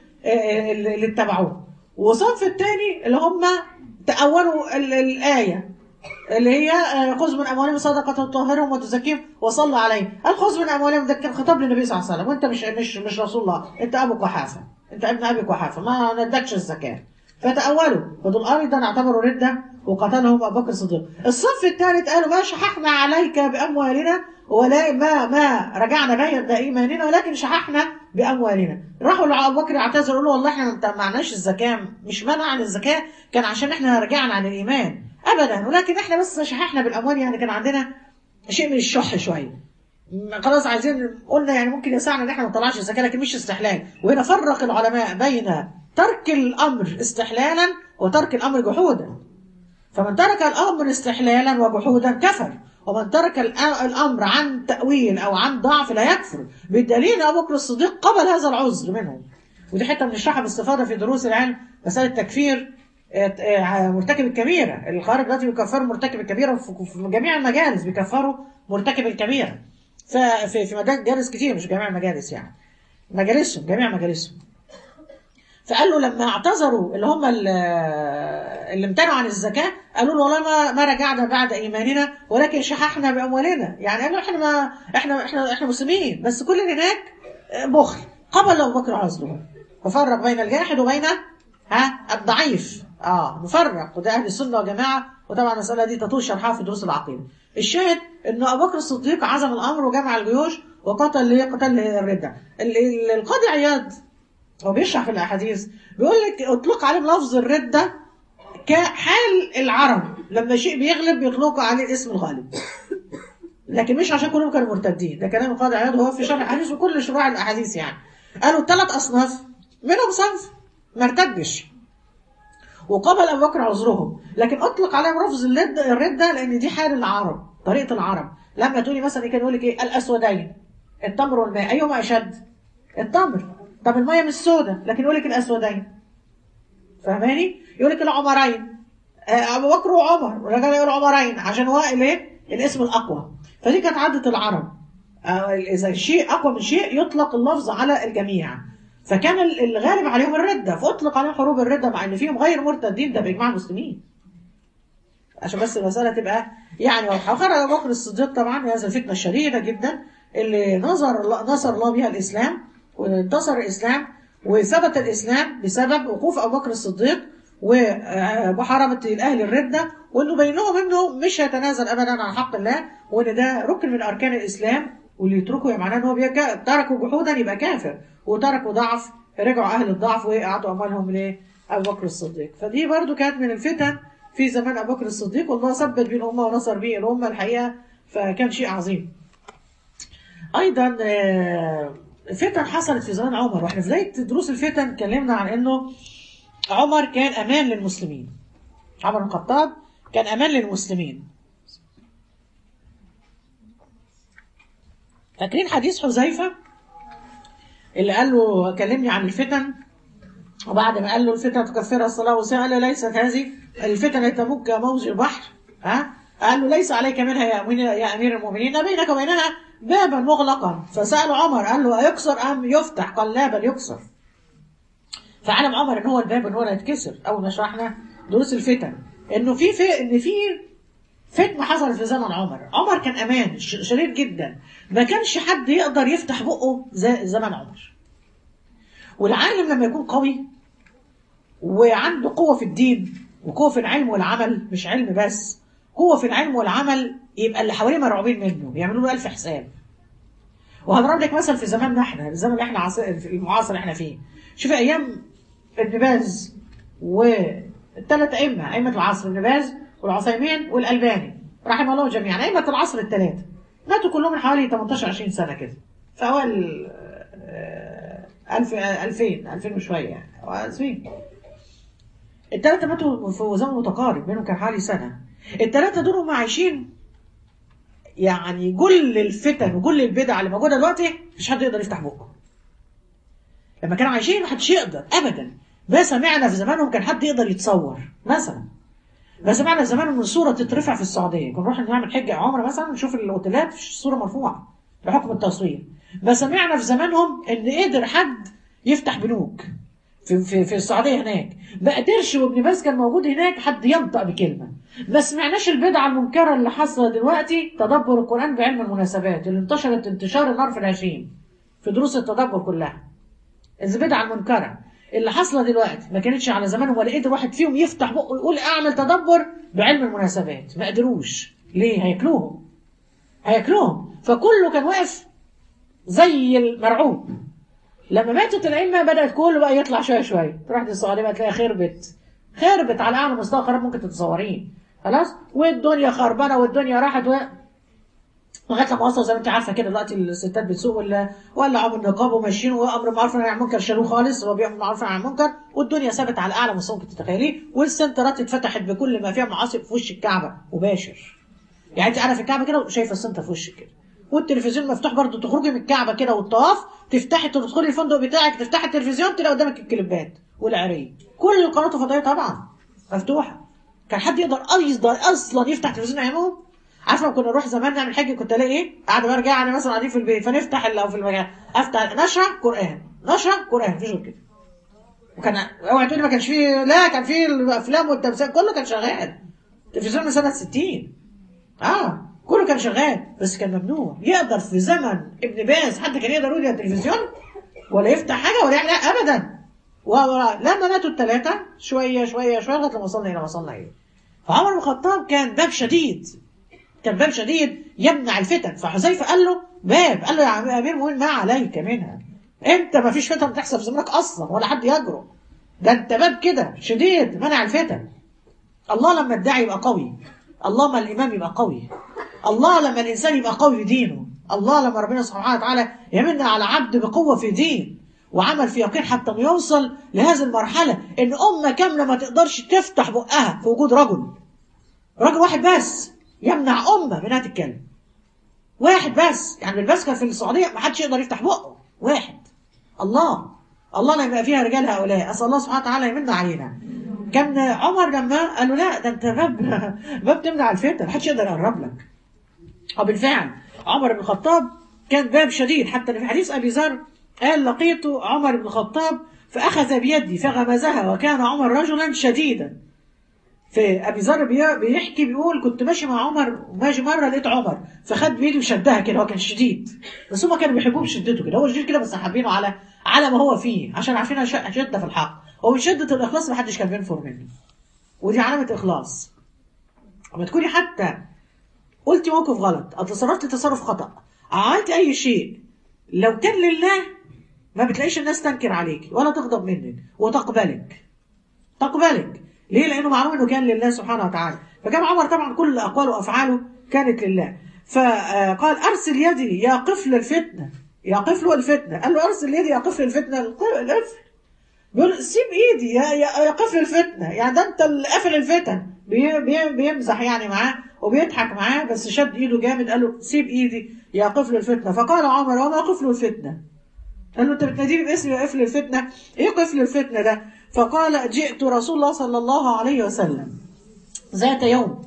واللي اتبعوه وصف الثاني اللي هم تأولوا ال- الآية اللي هي آه، خذ من أموالهم صدقة تطهرهم وتزكيهم وصلى عليهم قال خذ من أموالهم ده كان خطاب للنبي صلى الله عليه وسلم وأنت مش مش مش رسول الله أنت أبو قحافة أنت ابن أبي قحافة ما ندكش الزكاة فتأولوا فدول أيضا اعتبروا ردة وقتلهم أبو بكر الصديق الصف الثالث قالوا ما شححنا عليك بأموالنا ولا ما ما رجعنا بعد إيماننا ولكن شححنا بأموالنا راحوا لأبو بكر اعتذروا قالوا له والله احنا ما معناش الزكاة مش منع عن الزكاة كان عشان احنا رجعنا عن الإيمان أبدا ولكن احنا بس شححنا بالأموال يعني كان عندنا شيء من الشح شوية م- خلاص عايزين قلنا يعني ممكن يسعنا ان احنا ما نطلعش الزكاه لكن مش استحلال وهنا فرق العلماء بين ترك الامر استحلالا وترك الامر جحودا فمن ترك الامر استحلالا وجحودا كفر ومن ترك الأ- الامر عن تاويل او عن ضعف لا يكفر بالدليل ابو بكر الصديق قبل هذا العذر منهم ودي حته بنشرحها باستفاضه في دروس العلم مساله تكفير آه، آه، مرتكب الكبيره الخارج دلوقتي بيكفروا مرتكب الكبيره في في جميع المجالس بيكفروا مرتكب الكبيره ففي في مجالس كتير مش جميع المجالس يعني مجالسهم جميع مجالسهم فقال له لما اعتذروا اللي هم ال- اللي امتنعوا عن الزكاه قالوا له والله ما ما رجعنا بعد ايماننا ولكن شححنا باموالنا يعني قالوا احنا ما احنا احنا احنا مسلمين بس كل اللي هناك بخل قبل ابو بكر عذره ففرق بين الجاحد وبين ها الضعيف اه نفرق وده اهل السنه والجماعه وطبعا المساله دي تطول شرحها في دروس العقيده الشاهد ان ابو بكر الصديق عزم الامر وجمع الجيوش وقتل ليه قتل الردة ال- ال- القاضي عياض هو بيشرح في الاحاديث بيقول لك اطلق عليهم لفظ الرده كحال العرب لما شيء بيغلب بيطلقوا عليه الاسم الغالب لكن مش عشان كلهم كانوا مرتدين ده كلام القاضي عياض هو في شرح الحديث وكل شروع الاحاديث يعني قالوا ثلاث اصناف منهم صنف ما ارتدش وقبل ابو بكر عذرهم لكن اطلق عليهم لفظ اللد- الرده لان دي حال العرب طريقه العرب لما تقولي مثلا كان يقول لك ايه الاسودين التمر والماء ايهما اشد التمر طب الميه مش سودة لكن يقول لك الاسودين فاهماني يقول لك العمرين آه، ابو بكر وعمر والرجال يقول عمرين عشان هو الايه الاسم الاقوى فدي كانت عاده العرب آه، اذا الشيء اقوى من شيء يطلق اللفظ على الجميع فكان ال- الغالب عليهم الرده فاطلق عليهم حروب الرده مع ان فيهم غير مرتدين ده باجماع المسلمين عشان بس المساله تبقى يعني واضحه وخرج ابو بكر الصديق طبعا هذه الفتنه الشديده جدا اللي نظر الله نصر الله بها الاسلام وانتصر الاسلام وثبت الاسلام بسبب وقوف ابو بكر الصديق ومحاربه الاهل الرده وانه بينهم انه مش هيتنازل ابدا عن حق الله وان ده ركن من اركان الاسلام واللي يتركه معناه ان هو بيكا- تركوا جحودا يبقى كافر وتركوا ضعف رجعوا اهل الضعف واعطوا اموالهم لابو بكر الصديق فدي برضو كانت من الفتن في زمان ابو بكر الصديق والله ثبت به الامه ونصر به الامه الحقيقه فكان شيء عظيم ايضا آه، فتن حصلت في زمان عمر واحنا في بدايه دروس الفتن اتكلمنا عن انه عمر كان امان للمسلمين عمر بن الخطاب كان امان للمسلمين فاكرين حديث حذيفه اللي قال له كلمني عن الفتن وبعد ما قال له الفتن تكفرها الصلاه وسأل ليست هذه الفتن التي تمج موج البحر ها قال له ليس عليك منها يا أمين يا امير المؤمنين بينك وبينها بابا مغلقا فسأل عمر قال له أيكسر أم يفتح قال لا بل يكسر فعلم عمر ان هو الباب ان هو لا يتكسر اول ما شرحنا دروس الفتن انه في في ان في فتنه حصلت في زمن عمر عمر كان امان ش- شرير جدا ما كانش حد يقدر يفتح بقه زي زمن عمر والعالم لما يكون قوي وعنده قوه في الدين وقوه في العلم والعمل مش علم بس قوه في العلم والعمل يبقى اللي حواليه مرعوبين منه يعملوا له الف حساب وهضرب لك مثل في زماننا احنا الزمن اللي احنا عاصر المعاصر اللي احنا فيه شوف ايام ابن باز والثلاث ائمه ائمه العصر ابن باز والعثيمين والالباني رحمه الله جميعا ائمه العصر الثلاثه ماتوا كلهم من حوالي 18 20 سنه كده في اوائل آه، 1000 2000 2000 وشويه يعني أو 2000 الثلاثه ماتوا في زمن متقارب بينهم كان حوالي سنه الثلاثه دول هم عايشين يعني كل الفتن وكل البدع اللي موجوده دلوقتي مفيش حد يقدر يفتح بقه لما كانوا عايشين محدش يقدر ابدا ما سمعنا في زمانهم كان حد يقدر يتصور مثلا ما سمعنا في زمان ان الصوره تترفع في السعوديه كنا نروح نعمل حجه او عمره مثلا نشوف الاوتيلات في الصوره مرفوعه بحكم التصوير ما سمعنا في زمانهم ان قدر حد يفتح بنوك في في في السعوديه هناك ما قدرش وابن باز كان موجود هناك حد ينطق بكلمه ما سمعناش البدعه المنكره اللي حاصله دلوقتي تدبر القران بعلم المناسبات اللي انتشرت انتشار النار في الهشيم في دروس التدبر كلها البدعه المنكره اللي حاصله دلوقتي ما كانتش على زمانهم ولا قدر واحد فيهم يفتح بقه ويقول اعمل تدبر بعلم المناسبات ما قدروش ليه هياكلوهم هياكلوهم فكله كان واقف زي المرعوب لما ماتت الائمه بدات كله بقى يطلع شويه شويه تروح السعوديه بقى تلاقيها خربت خربت على اعلى مستوى خراب ممكن تتصوريه خلاص والدنيا خربانه والدنيا راحت و... لغايه لما وصلوا زي ما انت عارفه كده دلوقتي الستات بتسوق ولا ولعوا بالنقاب وماشيين وامر معروف نهي عن المنكر شالوه خالص هو بيعمل معروف نهي عن المنكر والدنيا ثابت على اعلى مستوى ممكن تتخيليه والسنترات اتفتحت بكل ما فيها معاصي في وش الكعبه مباشر يعني انت قاعده في الكعبه كده وشايفه السنتر في وشك كده والتلفزيون مفتوح برضه تخرجي من الكعبه كده والطواف تفتحي تدخلي الفندق بتاعك تفتحي التلفزيون تلاقي قدامك الكليبات والعري كل القنوات الفضائيه طبعا مفتوحه كان حد يقدر يقدر اصلا يفتح تلفزيون ايامهم عارفه لما كنا نروح زمان نعمل حاجه كنت الاقي ايه قاعده برجع يعني مثلا قاعدين في البيت فنفتح لو في المكان افتح نشره قران نشره قران مفيش غير كده وكان اوعى تقولي ما كانش فيه لا كان فيه الافلام والتمثيل كله كان شغال التلفزيون من سنه 60 اه كله كان شغال بس كان ممنوع يقدر في زمن ابن باز حد كان يقدر يقول يا التلفزيون ولا يفتح حاجه ولا يعمل لا ابدا ولما ماتوا الثلاثه شويه شويه شويه لغايه لما وصلنا الى ما وصلنا اليه فعمر بن الخطاب كان باب شديد كان باب شديد يمنع الفتن فحذيفه قال له باب قال له يا امير المؤمنين ما عليك منها انت ما فيش فتن تحصل في زمانك اصلا ولا حد يجرؤ ده انت باب كده شديد منع الفتن الله لما الداعي يبقى قوي الله لما الإمام يبقى قوي الله لما الإنسان يبقى قوي في دينه الله لما ربنا سبحانه وتعالى يمن على عبد بقوة في دين وعمل في يقين حتى انه يوصل لهذه المرحلة ان أمة كاملة ما تقدرش تفتح بقها في وجود رجل رجل واحد بس يمنع أمة من أن تتكلم واحد بس يعني بالبس كان في السعودية ما حدش يقدر يفتح بقه واحد الله الله لا يبقى فيها رجال هؤلاء أسأل الله سبحانه وتعالى يمن علينا كان عمر لما قالوا لا ده انت باب باب تمنع الفتن محدش يقدر يقرب لك وبالفعل عمر بن الخطاب كان باب شديد حتى في حديث ابي ذر قال لقيت عمر بن الخطاب فاخذ بيدي فغمزها وكان عمر رجلا شديدا في ابي ذر بي- بيحكي بيقول كنت ماشي مع عمر وماشي مره لقيت عمر فخد بايدي وشدها كده هو كان شديد بس هم كانوا بيحبوه بشدته كده هو شديد كده بس حابينه على على ما هو فيه عشان عارفين ش- شده في الحق هو من شده الاخلاص ما حدش كان بينفر منه ودي علامه اخلاص لما تكوني حتى قلتي موقف غلط او تصرفتي تصرف خطا عملتي اي شيء لو كان لله ما بتلاقيش الناس تنكر عليك ولا تغضب منك وتقبلك تقبلك ليه لانه معلوم انه كان لله سبحانه وتعالى فكان عمر طبعا كل اقواله وافعاله كانت لله فقال ارسل يدي يا قفل الفتنه يا قفل الفتنه قال له ارسل يدي يا قفل الفتنه الق- القفل بيقول سيب ايدي يا يا يا قفل الفتنه يعني ده انت اللي قافل الفتن بي بي بيمزح يعني معاه وبيضحك معاه بس شد ايده جامد قال له سيب ايدي يا قفل الفتنه فقال عمر وما قفل الفتنه قال له انت بتناديني باسمي يا قفل الفتنه ايه قفل الفتنه ده فقال جئت رسول الله صلى الله عليه وسلم ذات يوم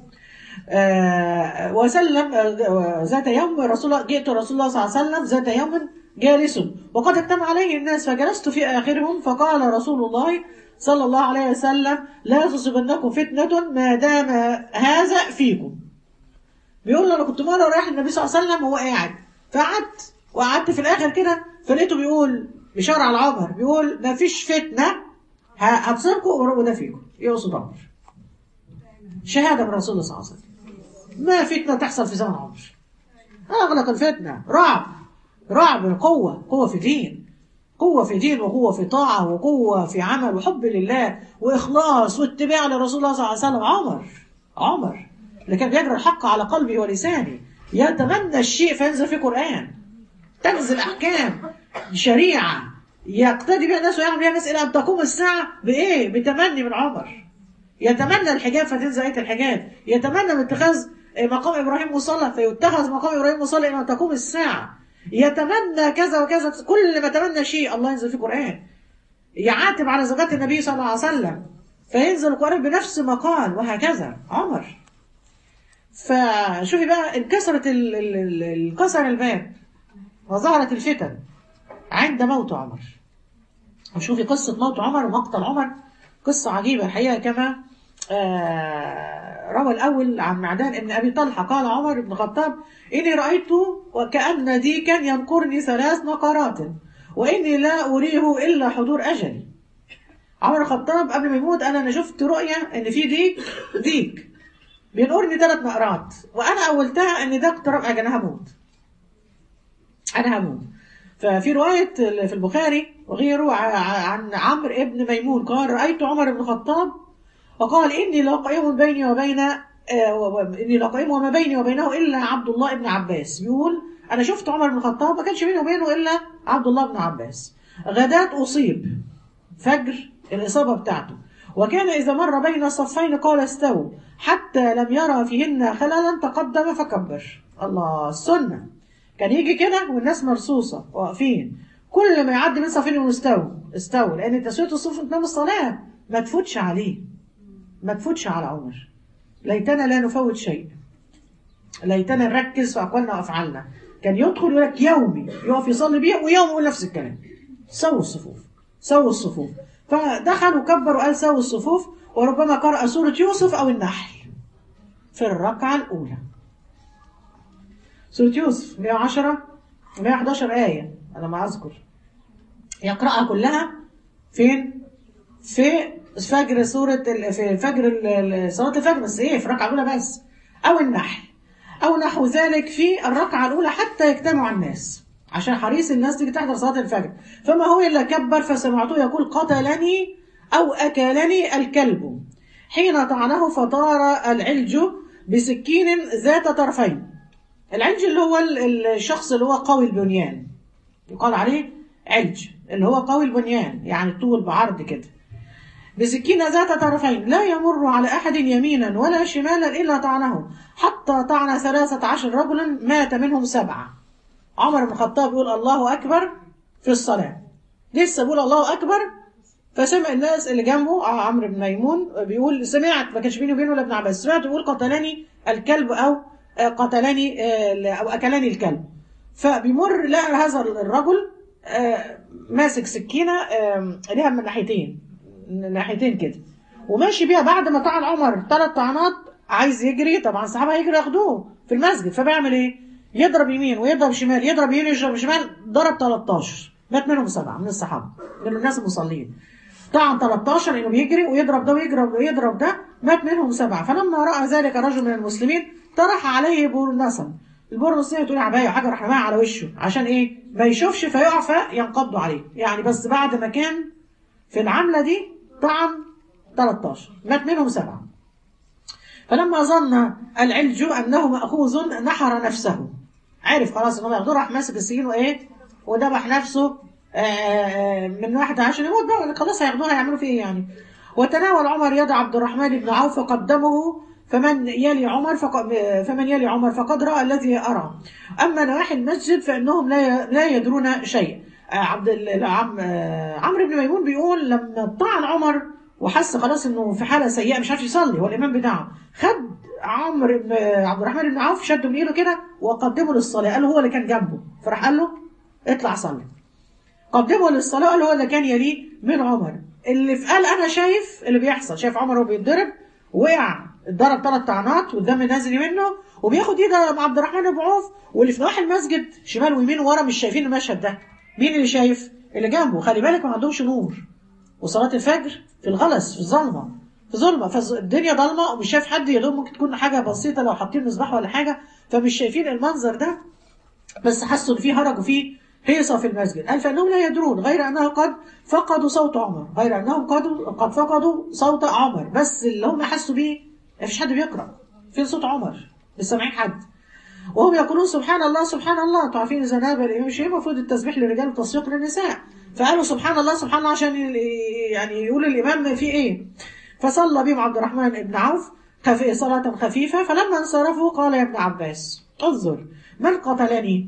آه وسلم آه ذات يوم رسول الله جئت رسول الله صلى الله عليه وسلم ذات يوم جالس وقد اجتمع عليه الناس فجلست في آخرهم فقال رسول الله صلى الله عليه وسلم لا تصيبنكم فتنة ما دام هذا فيكم بيقول له انا كنت مره رايح النبي صلى الله عليه وسلم وهو قاعد فقعدت وقعدت في الاخر كده فلقيته بيقول بيشاور على عمر بيقول ما فيش فتنه ه- هتصيبكم وده فيكم يقصد عمر شهاده من رسول الله صلى الله عليه وسلم ما فتنه تحصل في زمن عمر اغلق الفتنه رعب رعب قوه قوه في دين قوة في دين وقوة في طاعة وقوة في عمل وحب لله وإخلاص واتباع لرسول الله صلى الله عليه وسلم عمر عمر اللي كان بيجري الحق على قلبه ولسانه يتمنى الشيء فينزل فيه قرآن تنزل أحكام شريعة يقتدي بها الناس ويعمل بها الناس إلى أن تقوم الساعة بإيه؟ بتمني من عمر يتمنى الحجاب فتنزل آية الحجاب يتمنى من اتخاذ مقام إبراهيم مصلى فيتخذ مقام إبراهيم مصلى إلى أن تقوم الساعة يتمنى كذا وكذا كل ما تمنى شيء الله ينزل فيه قرآن يعاتب على زوجات النبي صلى الله عليه وسلم فينزل القرآن بنفس ما قال وهكذا عمر فشوفي بقى انكسرت ال- ال- ال- انكسر الباب وظهرت الفتن عند موت عمر وشوفي قصة موت عمر ومقتل عمر قصة عجيبة الحقيقة كما آه، روى الأول عن معدان ابن أبي طلحة قال عمر بن الخطاب إني رأيت وكأن ديكا ينقرني ثلاث نقرات وإني لا أريه إلا حضور أجلي عمر الخطاب قبل ما يموت أنا أنا شفت رؤية إن في ديك ديك بينقرني ثلاث نقرات وأنا أولتها إن ده اقترب أجل أنا هموت أنا هموت ففي رواية في البخاري وغيره ع- ع- عن عمرو ابن ميمون قال رأيت عمر بن الخطاب وقال إني لقائم بيني وبين آه، و- و- إني لقائم وما بيني وبينه إلا عبد الله بن عباس يقول أنا شفت عمر بن الخطاب ما كانش بيني وبينه إلا عبد الله بن عباس غداة أصيب فجر الإصابة بتاعته وكان إذا مر بين الصفين قال استووا حتى لم يرى فيهن خللا تقدم فكبر الله السنة كان يجي كده والناس مرصوصة واقفين كل ما يعدي من صفين يقولوا استووا استووا لأن تسوية الصف قدام الصلاة ما تفوتش عليه ما تفوتش على عمر ليتنا لا نفوت شيء ليتنا نركز في أقوالنا وأفعالنا كان يدخل يقول لك يومي يقف يصلي بيه ويوم يقول نفس الكلام سووا الصفوف سووا الصفوف فدخل وكبر وقال سووا الصفوف وربما قرأ سورة يوسف أو النحل في الركعة الأولى سورة يوسف 110 111 آية أنا ما أذكر يقرأها كلها فين؟ في فجر سورة ال- في فجر ال- ال- صلاة الفجر بس إيه في الركعة الأولى بس أو النحل أو نحو ذلك في الركعة الأولى حتى يجتمع الناس عشان حريص الناس تيجي تحضر صلاة الفجر فما هو إلا كبر فسمعته يقول قتلني أو أكلني الكلب حين طعنه فطار العلج بسكين ذات طرفين العلج اللي هو ال- الشخص اللي هو قوي البنيان يقال عليه علج اللي هو قوي البنيان يعني طول بعرض كده بسكين ذات طرفين لا يمر على أحد يمينا ولا شمالا إلا طعنه حتى طعن ثلاثة عشر رجلا مات منهم سبعة عمر بن الخطاب يقول الله أكبر في الصلاة لسه بيقول الله أكبر فسمع الناس اللي جنبه آه، عمرو بن ميمون بيقول سمعت ما كانش بيني وبينه ولا ابن عباس سمعت بيقول قتلني الكلب أو آه، قتلني آه، أو أكلني الكلب فبيمر لقى هذا الرجل آه، ماسك سكينة آه، ليها من ناحيتين من ناحيتين كده وماشي بيها بعد ما طعن عمر ثلاث طعنات عايز يجري طبعا الصحابة هيجري ياخدوه في المسجد فبيعمل ايه؟ يضرب يمين ويضرب شمال يضرب يمين يضرب شمال ضرب 13 مات منهم سبعة من الصحابة من الناس المصلين طعن 13 انه بيجري ويضرب ده ويضرب ويضرب ده مات منهم سبعة فلما رأى ذلك رجل من المسلمين طرح عليه بورنسا البورنسية تقول عباية حاجة راح رماها على وشه عشان ايه ما يشوفش فيقع فينقضوا عليه يعني بس بعد ما كان في العملة دي طعن 13 مات منهم سبعة فلما ظن العلج انه ماخوذ نحر نفسه عرف خلاص انه ياخذه راح ماسك السكين وايه وذبح نفسه آه، من واحد عشان يموت بقى خلاص هياخدوها هيعملوا فيه ايه يعني وتناول عمر يد عبد الرحمن بن عوف فقدمه فمن يلي عمر فقد فمن يلي عمر فقد راى الذي ارى اما نواحي المسجد فانهم لا ي- لا يدرون شيء آه، عبد ال- عم آه، عمرو بن ميمون بيقول لما طعن عمر وحس خلاص انه في حاله سيئه مش عارف يصلي هو الامام بتاعه خد عمرو بن عبد الرحمن بن عوف شده من ايده كده وقدمه للصلاه قال له هو اللي كان جنبه فراح قال له اطلع صلي قدمه للصلاه قال هو اللي كان يليه من عمر اللي في قال انا شايف اللي بيحصل شايف عمر وهو بيتضرب وقع اتضرب ثلاث طعنات والدم نازل منه وبياخد ايده مع عبد الرحمن بن عوف واللي في نواحي المسجد شمال ويمين ورا مش شايفين المشهد ده مين اللي شايف اللي جنبه خلي بالك ما عندهمش نور وصلاه الفجر في الغلس في الظلمه في ظلمه فالدنيا ضلمه ومش شايف حد يا دوب ممكن تكون حاجه بسيطه لو حاطين مصباح ولا حاجه فمش شايفين المنظر ده بس حسوا ان في هرج وفي هيصه في المسجد قال فانهم لا يدرون غير انه قد فقدوا صوت عمر غير انهم قد قد فقدوا صوت عمر بس اللي هم حسوا بيه ما فيش حد بيقرا فين صوت عمر مش سامعين حد وهم يقولون سبحان الله سبحان الله انتوا عارفين اذا ناب الامام شيء المفروض التسبيح للرجال والتصفيق للنساء فقالوا سبحان الله سبحان الله عشان ي- يعني يقول الامام في ايه فصلى بهم عبد الرحمن بن عوف خفي صلاة خفيفة فلما انصرفوا قال يا ابن عباس انظر من قتلني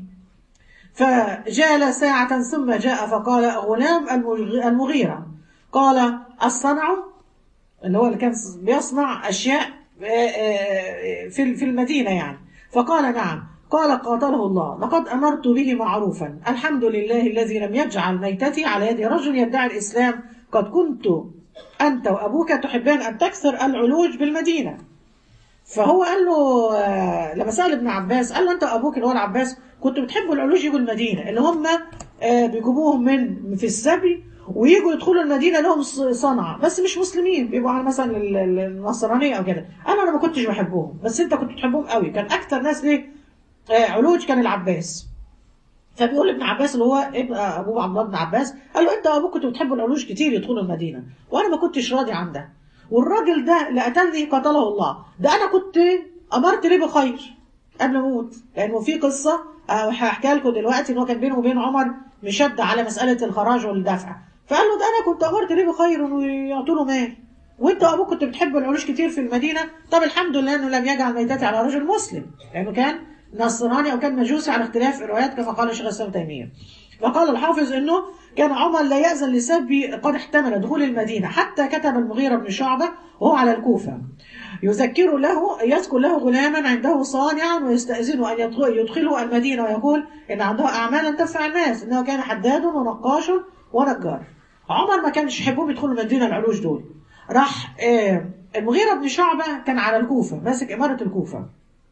فجال ساعة ثم جاء فقال غلام المغ- المغيرة قال الصنع اللي هو اللي كان بيصنع أشياء آه، آه، في في المدينة يعني فقال نعم قال قاتله الله لقد أمرت به معروفا الحمد لله الذي لم يجعل ميتتي على يد رجل يدعي الإسلام قد كنت أنت وأبوك تحبان أن تكثر العلوج بالمدينة فهو قال له آه، لما سأل ابن عباس قال له أنت وأبوك اللي هو العباس كنتوا بتحبوا العلوج يجوا المدينة اللي هم آه، بيجيبوهم من في السبي ويجوا يدخلوا المدينة لهم ص- صنعة بس مش مسلمين بيبقوا على مثلا ال- ال- النصرانية أو كده أنا أنا ما كنتش بحبهم بس أنت كنت بتحبهم قوي كان أكتر ناس ليه آه، علوج كان العباس فبيقول ابن عباس اللي هو ابن ابوه عبد الله بن عباس قال له انت وابوك كنتوا بتحبوا العلوج كتير يدخلوا المدينه وانا ما كنتش راضي عن ده والراجل ده اللي قتلني قتله الله ده انا كنت امرت ليه بخير قبل ما اموت لانه في قصه آه، هحكيها لكم دلوقتي ان هو كان بينه وبين عمر مشد على مساله الخراج والدفع فقال له ده انا كنت امرت ليه بخير انه يعطوا له مال وانت وابوك كنت بتحبوا العلوج كتير في المدينه طب الحمد لله انه لم يجعل ميتتي على رجل مسلم لانه كان نصراني او كان مجوسي على اختلاف الروايات كما قال الشيخ الاسلام تيميه وقال الحافظ انه كان عمر لا يأذن لسبي قد احتمل دخول المدينة حتى كتب المغيرة بن شعبة وهو على الكوفة يذكر له يذكر له غلاما عنده صانعا ويستأذنه أن يدخل- يدخله المدينة ويقول إن عنده أعمالا تنفع الناس إنه كان حداد ونقاش ونجار عمر ما كانش يحبهم يدخلوا المدينة العلوج دول راح آه، المغيرة بن شعبة كان على الكوفة ماسك إمارة الكوفة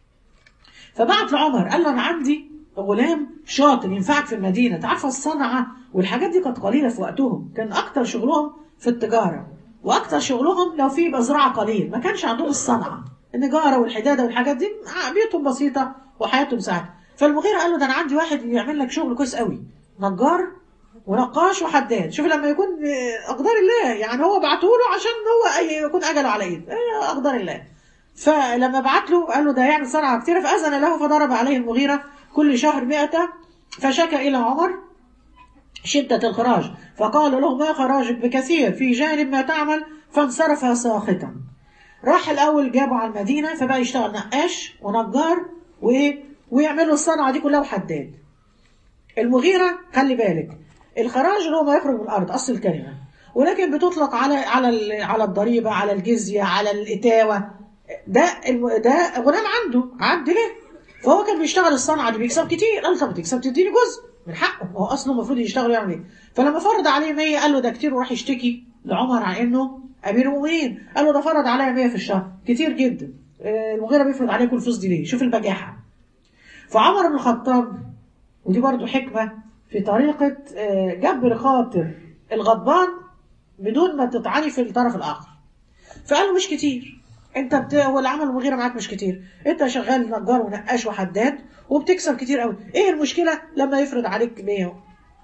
فبعت لعمر قال له انا عندي غلام شاطر ينفعك في المدينه انت عارفه الصنعه والحاجات دي كانت قليله في وقتهم كان اكتر شغلهم في التجاره واكتر شغلهم لو في مزرعه قليل ما كانش عندهم الصنعه النجاره والحداده والحاجات دي آه، بيوتهم بسيطه وحياتهم سهله فالمغيره قال له ده انا عندي واحد يعمل لك شغل كويس قوي نجار ونقاش وحداد شوف لما يكون آه، اقدار الله يعني هو بعته له عشان هو أي- يكون اجله على ايده آه، اقدار الله فلما بعت له قال له ده يعمل صنعه كتيره فاذن له فضرب عليه المغيره كل شهر مئة فشكى الى عمر شدة الخراج فقال له ما خراجك بكثير في جانب ما تعمل فانصرف ساخطا راح الأول جابه على المدينة فبقى يشتغل نقاش ونجار وإيه ويعملوا الصنعة دي كلها وحداد المغيرة خلي بالك الخراج اللي هو ما يخرج من الأرض أصل الكلمة ولكن بتطلق على على ال- على الضريبة على الجزية على الإتاوة ده الم... ده غلام عنده عبد له فهو كان بيشتغل الصنعة دي بيكسب كتير قال له طب تكسب تديني جزء من حقه هو أصله المفروض يشتغل ويعمل إيه فلما فرض عليه 100 قال له ده كتير وراح يشتكي لعمر عن إنه أمير المؤمنين قال له ده فرض عليا 100 في الشهر كتير جدا آه، المغيرة بيفرض عليه كل الفلوس دي ليه شوف البجاحة فعمر بن الخطاب ودي برضو حكمة في طريقة آه، جبر خاطر الغضبان بدون ما تطعني في الطرف الآخر فقال له مش كتير انت بت... هو العمل المغيرة معاك مش كتير انت شغال نجار ونقاش وحداد وبتكسب كتير قوي ايه المشكلة لما يفرض عليك 100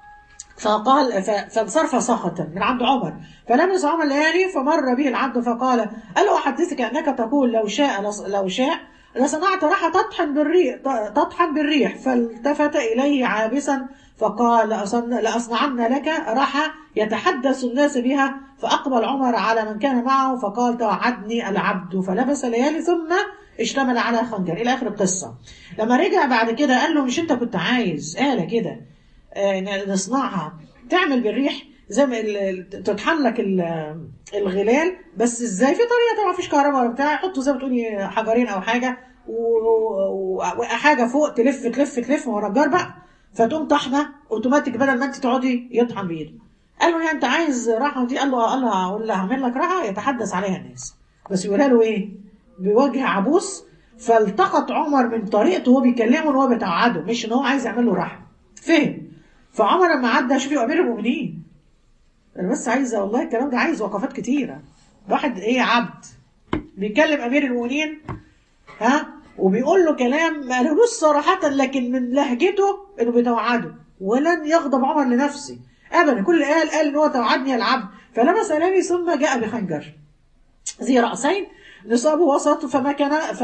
فقال ف... فانصرف سخطا من عند عمر فلمس عمر الليالي فمر به العبد فقال ألا أحدثك أنك تقول لو شاء لص... لو شاء لصنعت راحة تطحن بالريح ت- تطحن بالريح فالتفت إليه عابسا فقال لأصن... لأصنعن لك راحة يتحدث الناس بها فأقبل عمر على من كان معه فقال توعدني العبد فلبس ليالي ثم اشتمل على خنجر إلى آخر القصة لما رجع بعد كده قال له مش أنت كنت عايز آلة كده آه، نصنعها تعمل بالريح زي ما ال- ال- تطحن لك ال- الغلال بس ازاي في طريقه طبعا مفيش كهرباء ولا بتاع يحطوا زي ما تقولي حجرين او حاجه و- و- وحاجه فوق تلف تلف تلف هو نجار بقى فتقوم طحنه اوتوماتيك بدل ما انت تقعدي يطحن بايده قال له يعني انت عايز راحه دي قال له قال له هقول له هعمل لك راحه يتحدث عليها الناس بس يقولها له ايه بوجه عبوس فالتقط عمر من طريقته وهو بيكلمه ان هو بيتوعده مش ان هو عايز يعمل له راحه فهم فعمر لما عدى شوفي هو امير المؤمنين انا بس عايزه والله الكلام ده عايز وقفات كتيره واحد ايه عبد بيكلم امير المؤمنين ها وبيقول له كلام ما قالولوش صراحه لكن من لهجته انه بيتوعده ولن يغضب عمر لنفسه ابدا كل قال قال ان هو توعدني العبد فلمس امامي ثم جاء بخنجر ذي رأسين نصابه وسط فمكن ف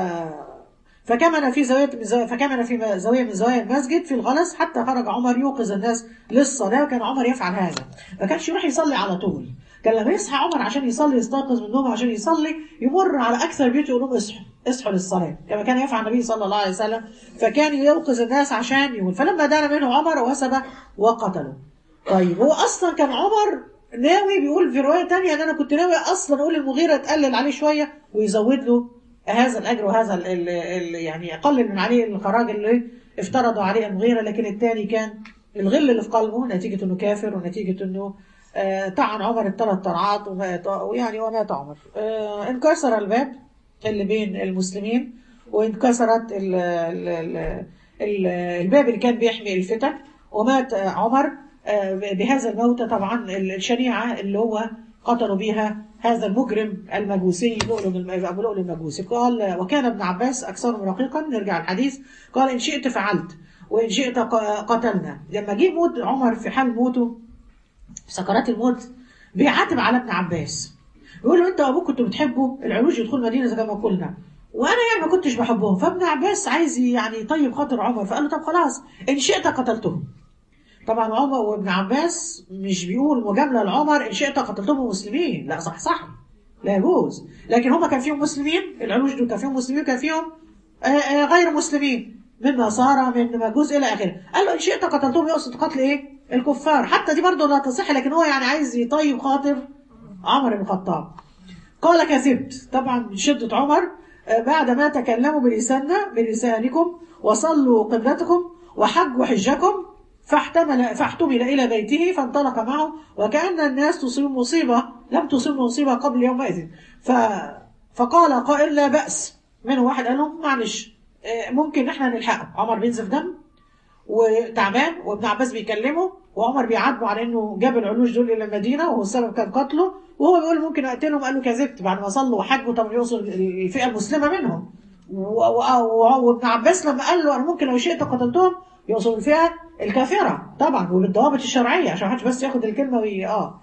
فكمن في زاوية من زاوية فكمن في زاوية من زوايا المسجد في الغلس حتى خرج عمر يوقظ الناس للصلاة وكان عمر يفعل هذا ما كانش يروح يصلي على طول كان لما يصحى عمر عشان يصلي يستيقظ من النوم عشان يصلي يمر على أكثر بيوت يقول لهم اصحوا اصحوا للصلاة كما كان يفعل النبي صلى الله عليه وسلم فكان يوقظ الناس عشان يقول فلما دان منه عمر وثب وقتله طيب هو أصلا كان عمر ناوي بيقول في رواية تانية ان انا كنت ناوي اصلا اقول المغيرة تقلل عليه شوية ويزود له هذا الاجر وهذا ال ال ال يعني يقلل من عليه الخراج اللي افترضوا عليه المغيرة لكن التاني كان الغل اللي في قلبه نتيجة انه كافر ونتيجة انه آه طعن عمر الثلاث طرعات ومات ويعني ومات عمر آه انكسر الباب اللي بين المسلمين وانكسرت ال ال ال ال الباب اللي كان بيحمي الفتن ومات آه، عمر آه، بهذا الموت طبعا الشنيعة اللي هو قتلوا بها هذا المجرم المجوسي لؤلؤ الم- أبو لؤلؤ المجوسي قال وكان ابن عباس أكثرهم رقيقا نرجع الحديث قال إن شئت فعلت وإن شئت ق- قتلنا لما جه موت عمر في حال موته في سكرات الموت بيعاتب على ابن عباس يقول له انت وابوك كنتوا بتحبوا العروج يدخل المدينه زي ما قلنا وانا يعني ما كنتش بحبهم فابن عباس عايز يعني يطيب خاطر عمر فقال له طب خلاص ان شئت قتلتهم طبعا عمر وابن عباس مش بيقول مجامله لعمر ان شئت قتلتهم مسلمين لا صح صح لا يجوز لكن هما كان فيهم مسلمين العروج دول كان فيهم مسلمين كان فيهم آه، آه، غير مسلمين من نصارى من مجوس الى اخره قال له ان شئت قتلتهم يقصد قتل ايه الكفار حتى دي برضه لا تصح لكن هو يعني عايز يطيب خاطر عمر بن الخطاب قال كذبت طبعا من شدة عمر آه، بعد ما تكلموا بلساننا بلسانكم وصلوا قبلتكم وحجوا حجكم فاحتمل فاحتمل إلى بيته فانطلق معه وكأن الناس تصيب مصيبة لم تصيب مصيبة قبل يومئذ ف فقال قائل لا بأس منه واحد قال لهم معلش آه، ممكن احنا نلحقه عمر بينزف دم وتعبان وابن عباس بيكلمه وعمر بيعاتبه على انه جاب العلوش دول الى المدينه وهو السبب كان قتله وهو بيقول ممكن اقتلهم قال له كذبت بعد ما صلوا وحجوا طب يوصل الفئه المسلمه منهم و- و- و- وابن عباس لما قال له انا ممكن لو شئت قتلتهم يقصد فيها الكافره طبعا وبالضوابط الشرعيه عشان محدش بس ياخد الكلمه وي اه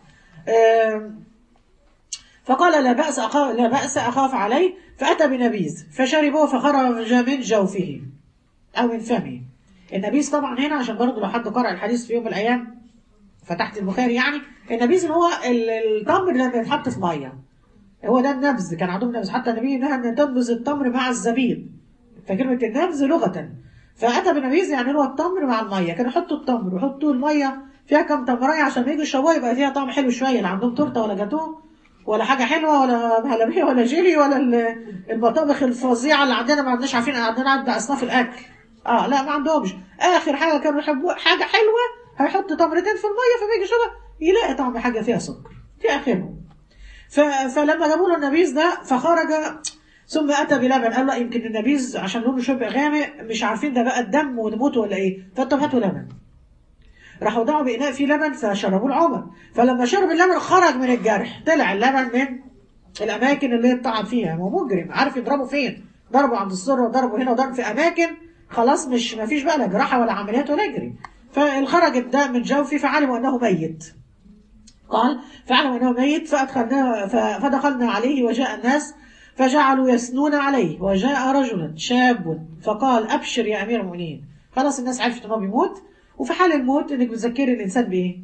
آم، فقال لا بأس أخاف لا بأس أخاف عليه فأتى بنبيذ فشربه فخرج من جوفه أو من فمه النبيذ طبعا هنا عشان برضه لو حد قرأ الحديث في يوم من الأيام فتحت البخاري يعني النبيذ اللي هو ال- التمر لما يتحط في ميه هو ده النبذ كان عندهم نبذ حتى النبي نهى ان تنبذ التمر مع الزبيب فكلمه النبذ لغه فاتى بنبيذ يعني هو التمر مع الميه كانوا يحطوا التمر ويحطوا الميه فيها كم تمرية عشان يجوا يشربوها يبقى فيها طعم حلو شويه لا عندهم تورته ولا جاتوه ولا حاجه حلوه ولا مهلبيه ولا جيلي ولا ال- المطابخ الفظيعه اللي عندنا ما عندناش عارفين عندنا عد اصناف الاكل اه لا ما عندهمش اخر حاجه كانوا يحبوها حاجه حلوه هيحط تمرتين في الميه فبيجي يشربها يلاقي طعم حاجه فيها سكر دي اخرهم ف... فلما جابوا له النبيذ ده فخرج ثم اتى بلبن قال له يمكن النبيذ عشان لونه شبه غامق مش عارفين ده بقى الدم ونموت ولا ايه فانتوا هاتوا لبن راحوا دعوا بإناء فيه لبن فشربوا العمر فلما شرب اللبن خرج من الجرح طلع اللبن من الأماكن اللي اتطعن فيها هو مجرم عارف يضربه فين ضربه عند السر وضربه هنا وضربه في أماكن خلاص مش ما فيش بقى لا جراحة ولا عمليات ولا يجري فخرج الدم من جوفي فعلموا أنه ميت قال فعلموا أنه ميت فأدخلنا ف- فدخلنا عليه وجاء الناس فجعلوا يثنون عليه وجاء رجل شاب فقال أبشر يا أمير المؤمنين خلاص الناس عرفت أنه بيموت وفي حال الموت انك بتذكري الانسان بايه؟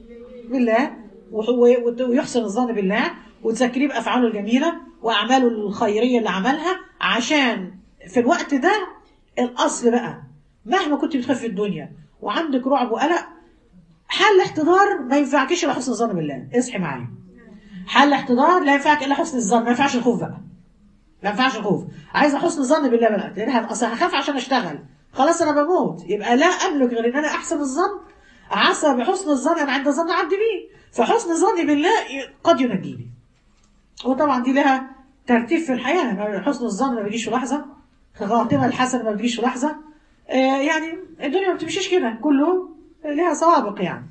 بالله وح- و- وت- ويحسن الظن بالله وتذكريه بافعاله الجميله واعماله الخيريه اللي عملها عشان في الوقت ده الاصل بقى مهما كنت بتخافي في الدنيا وعندك رعب وقلق حل الاحتضار ما ينفعكيش الا حسن الظن بالله اصحي معايا حل الاحتضار لا ينفعك الا حسن الظن ما ينفعش الخوف بقى ما ينفعش الخوف عايزه حسن الظن بالله بقى لان اصل هخاف عشان اشتغل خلاص انا بموت يبقى لا املك غير ان انا احسن الظن عسى بحسن الظن انا عند ظن عبدي بي فحسن ظني بالله ي- قد ينجيني وطبعا دي لها ترتيب في الحياه حسن الظن ما بيجيش في لحظه خاتمه الحسنه ما بتجيش في لحظه آه يعني الدنيا ما بتمشيش كده كله لها سوابق يعني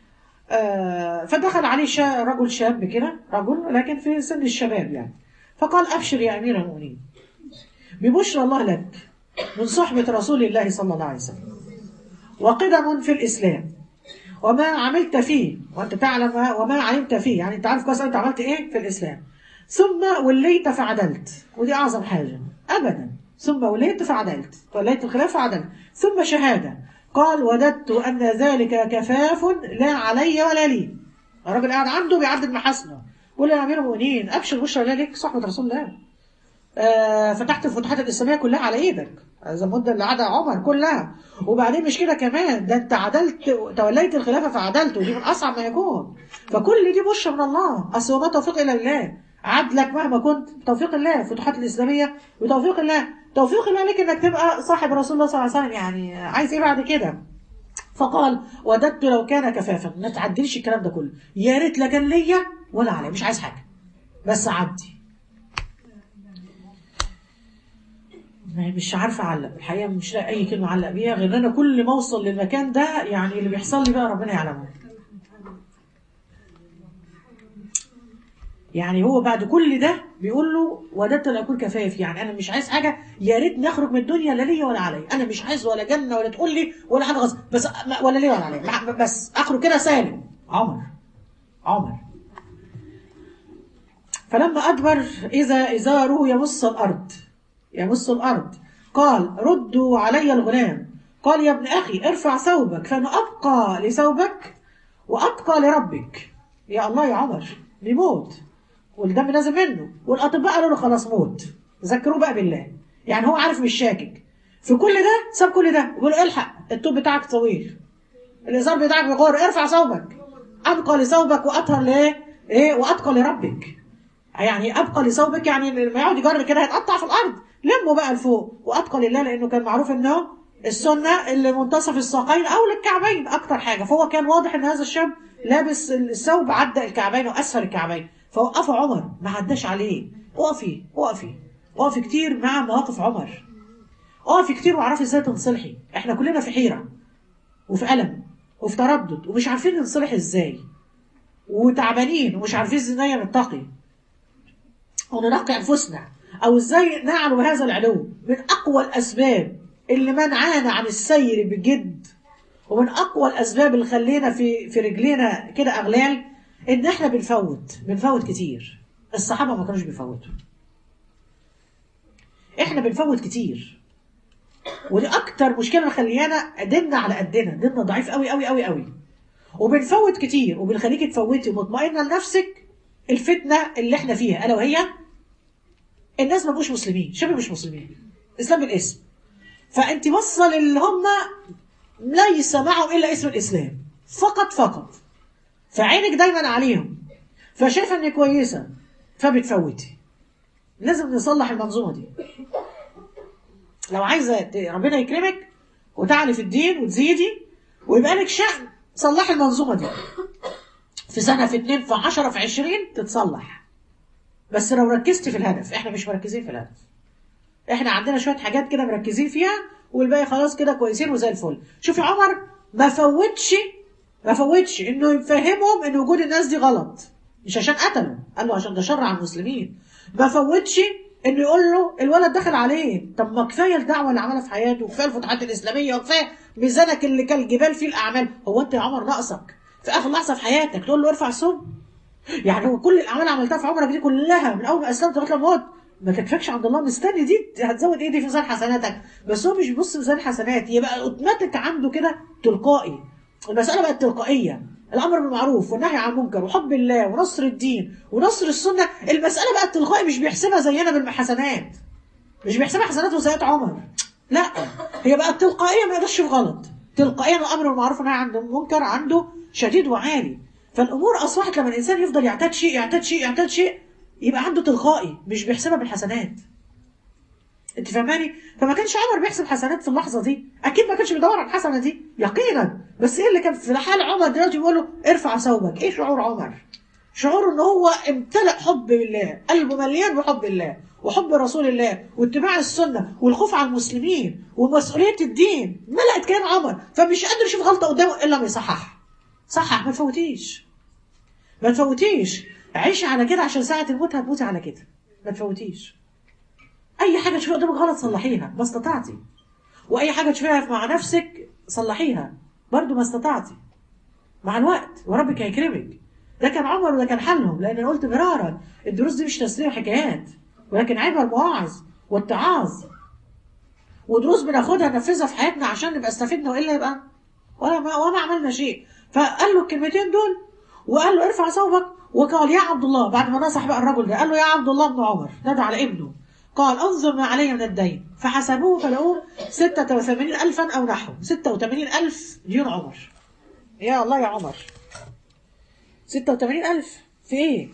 آه فدخل عليه شا رجل شاب كده رجل لكن في سن الشباب يعني فقال ابشر يا امير المؤمنين ببشرى الله لك من صحبة رسول الله صلى الله عليه وسلم وقدم في الإسلام وما عملت فيه وأنت تعلم وما علمت فيه يعني أنت عارف كويس أنت عملت إيه في الإسلام ثم وليت فعدلت ودي أعظم حاجة أبدا ثم وليت فعدلت وليت الخلاف فعدلت ثم شهادة قال وددت أن ذلك كفاف لا علي ولا لي الراجل قاعد عنده بيعدد محاسنه قول يا أمير المؤمنين أبشر بشرى لا لك صحبة رسول الله آه، فتحت الفتوحات الإسلامية كلها على إيدك هذا المدة اللي قعدها عمر كلها وبعدين مش كده كمان ده أنت عدلت توليت الخلافة فعدلت ودي من أصعب ما يكون فكل دي بشرى من الله أصل وما توفيق إلا لله عدلك مهما كنت توفيق الله الفتوحات الإسلامية بتوفيق الله توفيق الله لك إنك تبقى صاحب رسول الله صلى الله عليه وسلم يعني عايز إيه بعد كده فقال وددت لو كان كفافا ما تعدلش الكلام ده كله يا ريت لا كان ليا ولا عليا مش عايز حاجة بس عدي ما- مش عارفه اعلق الحقيقه مش لاقي اي كلمه اعلق بيها غير ان انا كل ما اوصل للمكان ده يعني اللي بيحصل لي بقى ربنا يعلمه يعني هو بعد كل ده بيقول له وددت لا اكون كفاف يعني انا مش عايز حاجه يا ريت نخرج من الدنيا لا ليا ولا عليا انا مش عايز ولا جنه ولا تقول لي ولا حاجه غصب بس ما- ولا ليا ولا عليا مع- بس اخرج كده سالم عمر عمر فلما أدبر إذا إزاره يمص الأرض يمص الأرض قال ردوا علي الغلام قال يا ابن أخي ارفع ثوبك فأنا أبقى لثوبك وأتقى لربك يا الله يا عمر بيموت والدم نازل منه والأطباء قالوا له خلاص موت ذكروه بقى بالله يعني هو عارف مش شاكك في كل ده ساب كل ده ويقول له الحق التوب بتاعك طويل الإزار بتاعك بيغور ارفع ثوبك أبقى لثوبك وأطهر لإيه؟ إيه وأتقى لربك يعني ابقى لثوبك يعني لما يقعد يجر كده هيتقطع في الارض لمه بقى لفوق واتقى لله لانه كان معروف انه السنه اللي منتصف الساقين او للكعبين اكتر حاجه فهو كان واضح ان هذا الشاب لابس الثوب عدى الكعبين واسفل الكعبين فوقفه عمر ما عداش عليه اقفي اقفي اقفي كتير مع مواقف عمر اقفي كتير واعرفي ازاي تنصلحي احنا كلنا في حيره وفي الم وفي تردد ومش عارفين ننصلح ازاي وتعبانين ومش عارفين ازاي نتقي وننقي انفسنا او ازاي نعلو بهذا العلو من اقوى الاسباب اللي منعانا عن السير بجد ومن اقوى الاسباب اللي خلينا في في رجلينا كده اغلال ان احنا بنفوت بنفوت كتير الصحابه ما كانوش بيفوتوا احنا بنفوت كتير ودي اكتر مشكله مخليانا ديننا على قدنا ديننا ضعيف قوي قوي قوي قوي وبنفوت كتير وبنخليكي تفوتي ومطمئنه لنفسك الفتنه اللي احنا فيها الا وهي الناس ما بقوش مسلمين شبه مش مسلمين اسلام بالاسم فانت بصه للي هم ليس معهم الا اسم الاسلام فقط فقط فعينك دايما عليهم فشايفه انك كويسه فبتفوتي لازم نصلح المنظومه دي لو عايزه ت- ربنا يكرمك وتعلي في الدين وتزيدي ويبقى لك شأن صلحي المنظومه دي في سنه في اتنين في عشرة في عشرين تتصلح بس لو ركزتي في الهدف احنا مش مركزين في الهدف احنا عندنا شويه حاجات كده مركزين فيها والباقي خلاص كده كويسين وزي الفل شوفي عمر ما فوتش ما فوتش انه يفهمهم ان وجود الناس دي غلط مش عشان قتلوا قال له عشان ده شر على المسلمين ما فوتش انه يقول له الولد دخل عليه طب ما كفايه الدعوه اللي عملها في حياته وكفايه الفتوحات الاسلاميه وكفايه ميزانك اللي كالجبال فيه الاعمال هو انت يا عمر ناقصك في اخر لحظه في حياتك تقول له ارفع الصوم يعني هو كل الاعمال اللي عملتها في عمرك دي كلها من اول ما اسلمت لغايه لما مت ما تكفكش عند الله مستني دي هتزود ايه دي في ميزان حسناتك بس هو مش بيبص ميزان حسنات يبقى اوتوماتيك عنده كده تلقائي المساله بقت تلقائيه الامر بالمعروف والنهي عن المنكر وحب الله ونصر الدين ونصر السنه المساله بقت تلقائي مش بيحسبها زينا بالحسنات مش بيحسبها حسنات وسيئات عمر لا هي بقت تلقائيه ما يقدرش في غلط تلقائيا الامر بالمعروف والنهي عن المنكر عنده شديد وعالي فالامور اصبحت لما الانسان يفضل يعتاد شيء يعتاد شيء يعتاد شيء يبقى عنده تلقائي مش بيحسبها بالحسنات انت فاهماني فما كانش عمر بيحسب حسنات في اللحظه دي اكيد ما كانش بيدور على الحسنه دي يقينا بس ايه اللي كان في حال عمر دلوقتي بيقول له ارفع ثوبك ايه شعور عمر شعور ان هو امتلأ حب بالله قلبه مليان بحب الله وحب رسول الله واتباع السنه والخوف على المسلمين ومسؤوليه الدين ملأت كيان عمر فمش قادر يشوف غلطه قدامه الا ما يصححها صحح ما تفوتيش ما تفوتيش عيشي على كده عشان ساعة الموت هتموتي على كده ما تفوتيش أي حاجة تشوفيها قدامك غلط صلحيها ما استطعتي وأي حاجة تشوفيها مع نفسك صلحيها برضو ما استطعتي مع الوقت وربك هيكرمك ده كان عمر وده كان حلهم لأن أنا قلت مرارا الدروس دي مش تسلية حكايات ولكن عبر المواعظ والتعاظ ودروس بناخدها ننفذها في حياتنا عشان نبقى استفدنا والا يبقى ولا ما وما عملنا شيء فقال له الكلمتين دول وقال له ارفع ثوبك وقال يا عبد الله بعد ما نصح بقى الرجل ده قال له يا عبد الله بن عمر نادى على ابنه قال انظر ما علي من الدين فحسبوه فلقوه 86 ألفا أو نحو 86 ألف ديون عمر يا الله يا عمر 86 ألف في إيه؟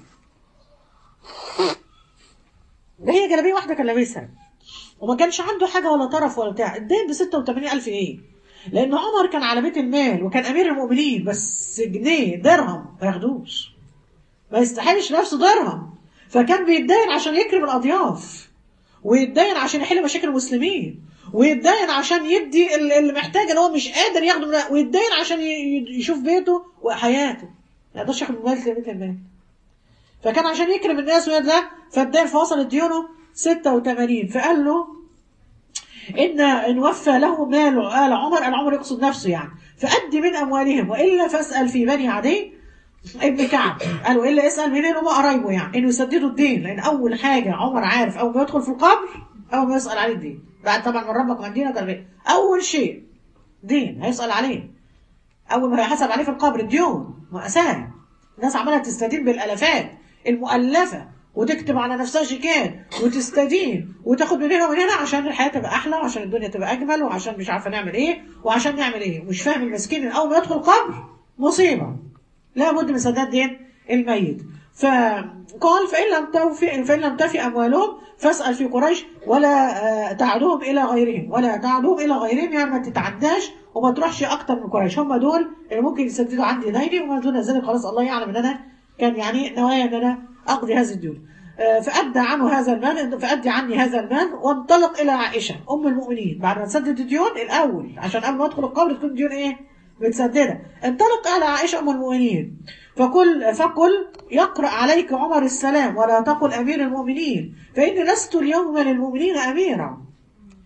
ده هي جلابية واحدة كان لابسها وما كانش عنده حاجة ولا طرف ولا بتاع الدين ب 86 ألف إيه؟ لأن عمر كان على بيت المال وكان أمير المؤمنين بس جنيه درهم ما ياخدوش ما يستحملش نفسه درهم فكان بيتدين عشان يكرم الأضياف ويتدين عشان يحل مشاكل المسلمين ويتدين عشان يدي اللي محتاج اللي هو مش قادر ياخده من ويتدين عشان يشوف بيته وحياته ما يقدرش ياخد من مال بيت المال فكان عشان يكرم الناس ويد ده فالدين فوصلت ديونه 86 فقال له إن إن وفى له مال آل عمر آل عمر يقصد نفسه يعني فأدي من أموالهم وإلا فاسأل في بني عدي ابن كعب قالوا إلا اسأل منين هم قرايبه يعني إنه يسددوا الدين لأن أول حاجة عمر عارف أول ما يدخل في القبر أول ما يسأل عليه الدين بعد طبعا من ربك ومن دينك قال أول شيء دين هيسأل عليه أول ما هيحسب عليه في القبر الديون مأساة الناس عمالة تستدين بالألافات المؤلفة وتكتب على نفسها شيكات وتستدين وتاخد من هنا ومن هنا عشان الحياه تبقى احلى وعشان الدنيا تبقى اجمل وعشان مش عارفه نعمل ايه وعشان نعمل ايه مش فاهم المسكين اول ما يدخل قبر مصيبه لابد من سداد دين الميت فقال فإن لم توفي فإن لم تفي أموالهم فاسأل في قريش ولا تعدوهم إلى غيرهم ولا تعدوهم إلى غيرهم يعني ما تتعداش وما تروحش أكتر من قريش هم دول اللي ممكن يسددوا عندي ديني وما دون ذلك خلاص الله يعلم إن أنا كان يعني نوايا إن أنا أقضي هذه الديون فأدى عنه هذا المال فأدي عني هذا المال وانطلق إلى عائشة أم المؤمنين بعد ما تسدد الديون الأول عشان قبل ما أدخل القبر تكون الديون إيه؟ متسددة انطلق إلى عائشة أم المؤمنين فقل فقل يقرأ عليك عمر السلام ولا تقل أمير المؤمنين فإني لست اليوم للمؤمنين أميرا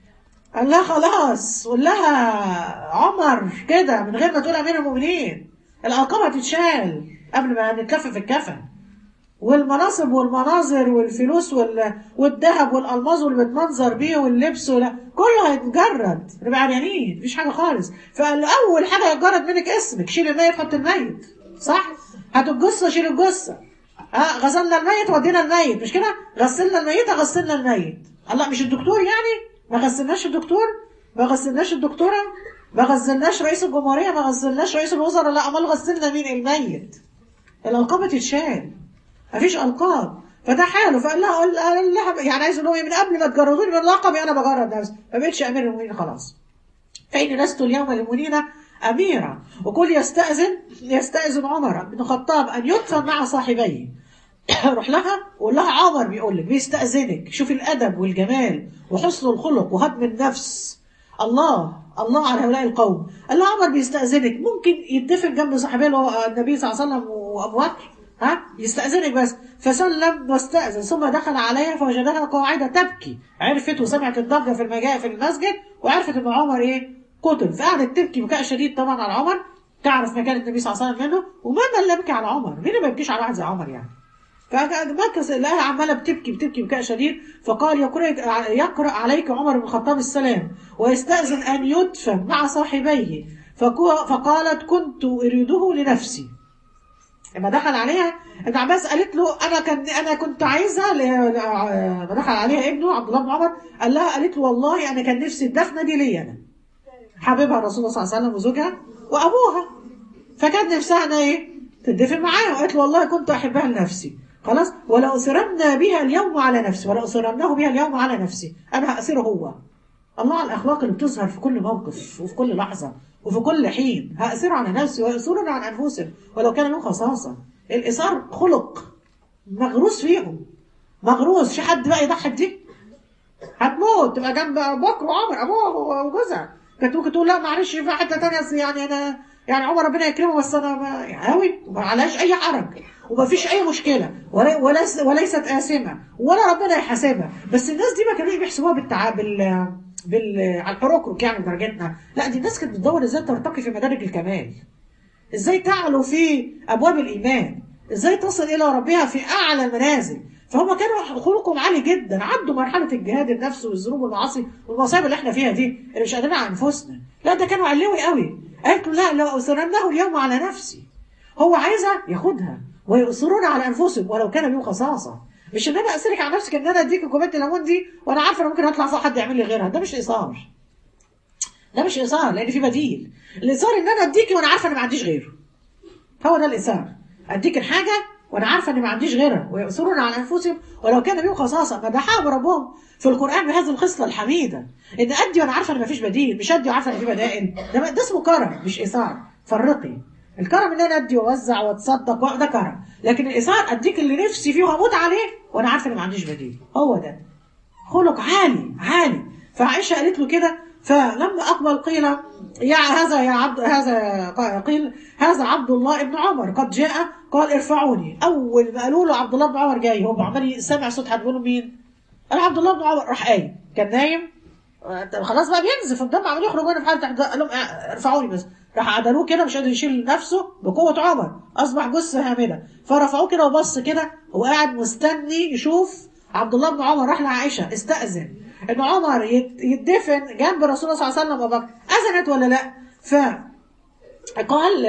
قال لها خلاص قول لها عمر كده من غير ما تقول امير المؤمنين الالقاب هتتشال قبل ما نتلف في الكفن والمناصب والمناظر والفلوس وال... والذهب والالماظ واللي بتمنظر بيه واللبس ولا كله هيتجرد نبقى عريانين مفيش حاجه خالص فقال له اول حاجه هيتجرد منك اسمك شيل الميت حط الميت صح هات الجثه شيل الجثه ها غسلنا الميت ودينا الميت مش كده غسلنا الميت غسلنا الميت الله مش الدكتور يعني ما غسلناش الدكتور ما غسلناش الدكتوره ما غسلناش رئيس الجمهوريه ما غسلناش رئيس الوزراء لا امال غسلنا مين الميت الالقاب تتشال مفيش القاب فده حاله فقال لها قال قال لها يعني عايز ان هو من قبل ما تجردوني من لقبي انا بجرد نفسي ما بقتش امير المؤمنين خلاص فإني لست اليوم للمؤمنين أميرا وكل يستأذن يستأذن عمر بن الخطاب أن يدفن مع صاحبيه روح لها وقول لها عمر بيقول لك بيستأذنك شوف الأدب والجمال وحسن الخلق وهضم النفس الله الله على هؤلاء القوم قال لها عمر بيستأذنك ممكن يدفن جنب صاحبيه اللي هو النبي صلى الله عليه وسلم وأبو بكر ها يستأذنك بس فسلم واستأذن ثم دخل عليها فوجدها قاعدة تبكي عرفت وسمعت الضجة في المجاء في المسجد وعرفت ان عمر ايه قتل فقعدت تبكي بكاء شديد طبعا على عمر تعرف مكان النبي صلى الله عليه وسلم منه ومن اللي يبكي على عمر مين اللي ما يبكيش على واحد زي عمر يعني فمكث لقاها عماله بتبكي بتبكي بكاء شديد فقال يقرأ, يقرأ عليك عمر بن الخطاب السلام ويستأذن أن يدفن مع صاحبيه فكو- فقالت كنت أريده لنفسي لما دخل عليها ابن عباس قالت له انا كان انا كنت عايزه ل- ل- لما دخل عليها ابنه عبد الله بن عمر قال لها قالت له والله انا كان نفسي الدفنه دي ليا انا حبيبها الرسول صلى الله عليه وسلم وزوجها وابوها فكان نفسها انا ايه تدفن معاها وقالت له والله كنت احبها لنفسي خلاص ولأسرن بها اليوم على نفسي ولأسرنه بها اليوم على نفسي انا هأسره هو الله على الاخلاق اللي بتظهر في كل موقف وفي كل لحظه وفي كل حين هأسره على نفسي ويأسرون عن انفسهم ولو كان لهم خصاصه الايثار خلق مغروس فيهم مغروس في حد بقى يضحي بدي هتموت تبقى جنب ابو بكر وعمر ابوه وجوزها كانت ممكن تقول لا معلش في حته ثانيه أصل يعني انا يعني عمر ربنا يكرمه بس انا ما يعني قوي وما عليهاش اي حرج وما فيش اي مشكله ولا وليس وليست آثمة ولا ربنا يحاسبها بس الناس دي ما كانوش بيحسبوها بالتع... بال بال على الحروكروك يعني درجتنا لا دي الناس كانت بتدور ازاي ترتقي في مدارج الكمال ازاي تعلو في ابواب الايمان ازاي تصل الى ربها في اعلى المنازل فهم كانوا خلقهم عالي جدا عدوا مرحله الجهاد النفس والذنوب والمعاصي والمصايب اللي احنا فيها دي اللي مش قادرين على انفسنا لا ده كانوا علوي قوي قالت له لا لو اسرناه اليوم على نفسي هو عايزها ياخدها ويؤثرون على انفسهم ولو كان بهم خصاصه مش ان انا اسرك على نفسك ان انا اديك كوبايه الليمون دي وانا عارفه انا ممكن اطلع فوق حد يعمل لي غيرها ده مش ايثار ده مش ايثار لان في بديل الايثار ان انا اديكي وانا عارفه ان ما عنديش غيره هو ده الايثار اديك الحاجه وانا عارفه ان ما عنديش غيرها ويؤثرون على انفسهم ولو كان بهم خصاصه مدحهم ربهم في القران بهذه الخصله الحميده ان ادي وانا عارفه ان ما فيش بديل مش ادي وعارفه ان في بدائل ده, ده اسمه كرم مش ايثار فرقي الكرم ان انا ادي واوزع واتصدق وده كرم لكن الايثار اديك اللي نفسي فيه وهموت عليه وانا عارفه ان ما عنديش بديل هو ده خلق عالي عالي فعائشه قالت له كده فلما اقبل قيل يا هذا يا عبد هذا قيل هذا عبد الله ابن عمر قد جاء قال ارفعوني اول ما قالوا له عبد الله بن عمر جاي هو عمال سامع صوت حد بيقول له مين؟ قال عبد الله بن عمر راح قايم كان نايم خلاص بقى بينزف الدم عمال يخرج وانا في حاله قال لهم ارفعوني بس راح عدلوه كده مش قادر يشيل نفسه بقوه عمر اصبح جثه هامده فرفعوه كده وبص كده هو قاعد مستني يشوف عبد الله بن عمر راح لعائشه استاذن ان عمر يدفن جنب رسول الله صلى الله عليه وسلم وابو بكر اذنت ولا لا ف قال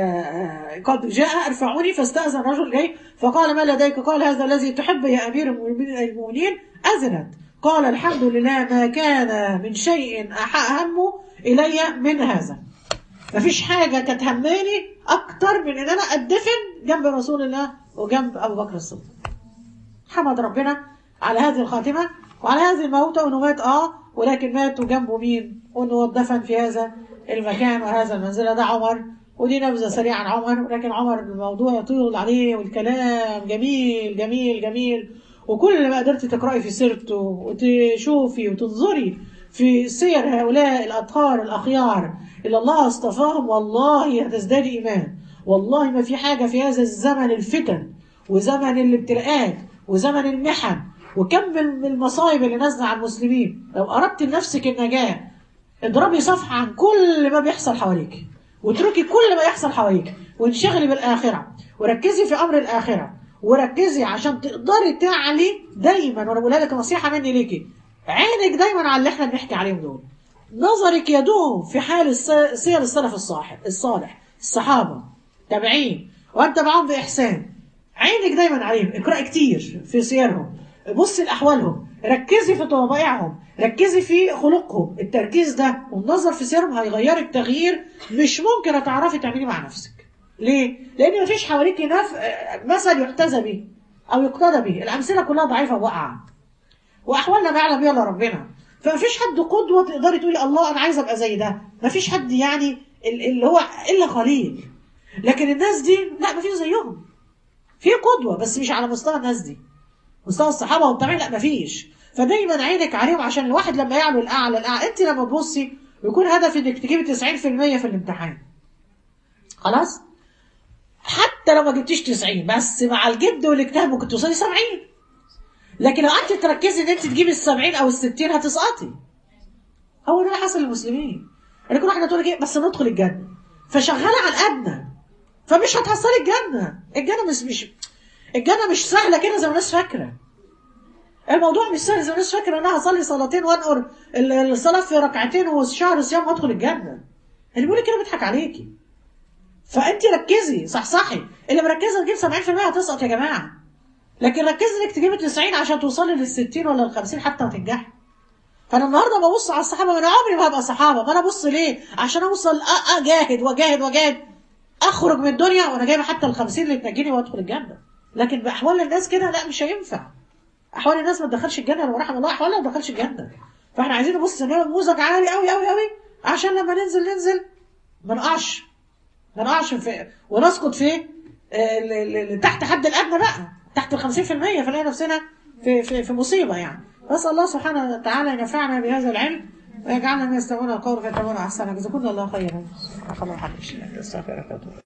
قد جاء ارفعوني فاستأذن رجل جاي فقال ما لديك قال هذا الذي تحب يا أمير المؤمنين أذنت قال الحمد لله ما كان من شيء أهم إلي من هذا مفيش حاجة كانت هماني أكتر من إن أنا أدفن جنب رسول الله وجنب أبو بكر الصديق حمد ربنا على هذه الخاتمة وعلى هذه الموتى وإنه مات آه ولكن ماتوا جنبه مين؟ وإنه دفن في هذا المكان وهذا المنزل ده عمر ودي نبذة سريعة عن عمر ولكن عمر الموضوع يطول عليه والكلام جميل جميل جميل وكل ما قدرت تقرأي في سيرته وتشوفي وتنظري في سير هؤلاء الأطهار الأخيار اللي الله اصطفاهم والله هتزداد إيمان والله ما في حاجة في هذا الزمن الفتن وزمن الابتلاءات وزمن المحن وكم من المصايب اللي نازله على المسلمين لو اردت لنفسك النجاه اضربي صفحه عن كل ما بيحصل حواليك واتركي كل ما يحصل حواليك وانشغلي بالاخره وركزي في امر الاخره وركزي عشان تقدري تعلي دايما وانا بقولها لك نصيحه مني ليكي عينك دايما على اللي احنا بنحكي عليهم دول نظرك يدوم في حال الس- سير السلف الصالح الصالح الصحابه تابعين وانت معاهم باحسان عينك دايما عليهم اقرأي كتير في سيرهم بصي لاحوالهم ركزي في طبائعهم ركزي في خلقهم التركيز ده والنظر في سيرهم هيغيرك تغيير مش ممكن هتعرفي تعمليه مع نفسك ليه؟ لان مفيش حواليك نف... مثل يحتذى به او يقتدى به الامثله كلها ضعيفه وواقعه واحوالنا ما يعلم بها الا ربنا فمفيش حد قدوه تقدري تقولي الله انا عايزه ابقى زي ده مفيش حد يعني ال- اللي هو الا قليل لكن الناس دي لا مفيش زيهم في قدوه بس مش على مستوى الناس دي مستوى الصحابه والتابعين لا مفيش فدايما عينك عليهم عشان الواحد لما يعلو الاعلى الاعلى انت لما تبصي ويكون هدفك انك تجيبي 90% في الامتحان خلاص حتى لو ما جبتيش 90 بس مع الجد والاجتهاد ممكن توصلي 70 لكن لو قعدتي تركزي ان انت تجيبي ال 70 او ال 60 هتسقطي هو ده اللي حصل للمسلمين يعني كل واحده تقول لك ايه بس ندخل الجنه فشغاله على الادنى فمش هتحصلي الجنه الجنه مش مش الجنه مش سهله كده زي ما الناس فاكره الموضوع مش سهل زي ما الناس فاكره ان انا هصلي صلاتين وانقر ال- الصلاه في ركعتين وشهر صيام وادخل الجنه اللي بيقول لك كده بيضحك عليكي فانت ركزي صحصحي اللي مركزه تجيب 70% هتسقط يا جماعه لكن ركزي انك تجيبي 90 عشان توصلي لل 60 ولا ال 50 حتى وتنجحي فانا النهارده ببص على الصحابه ما انا عمري ما هبقى صحابه ما انا ابص ليه عشان اوصل أ- اجاهد واجاهد واجاهد اخرج من الدنيا وانا جايبه حتى ال 50 اللي تنجيني وادخل الجنه لكن باحوال الناس كده لا مش هينفع احوال الناس ما تدخلش الجنه لو رحم الله احوالها ما تدخلش الجنه فاحنا عايزين نبص نعمل نموذج عالي قوي قوي قوي عشان لما ننزل ننزل ما نقعش ما نقعش في ونسقط في آه، ال- ال- ال- تحت حد الادنى بقى تحت ال 50% فنلاقي نفسنا في في في مصيبه يعني نسال الله سبحانه وتعالى ينفعنا بهذا العلم ويجعلنا من يستمعون القول فيتبعون احسنه جزاكم الله خيرا. الله حق استغفرك واتوب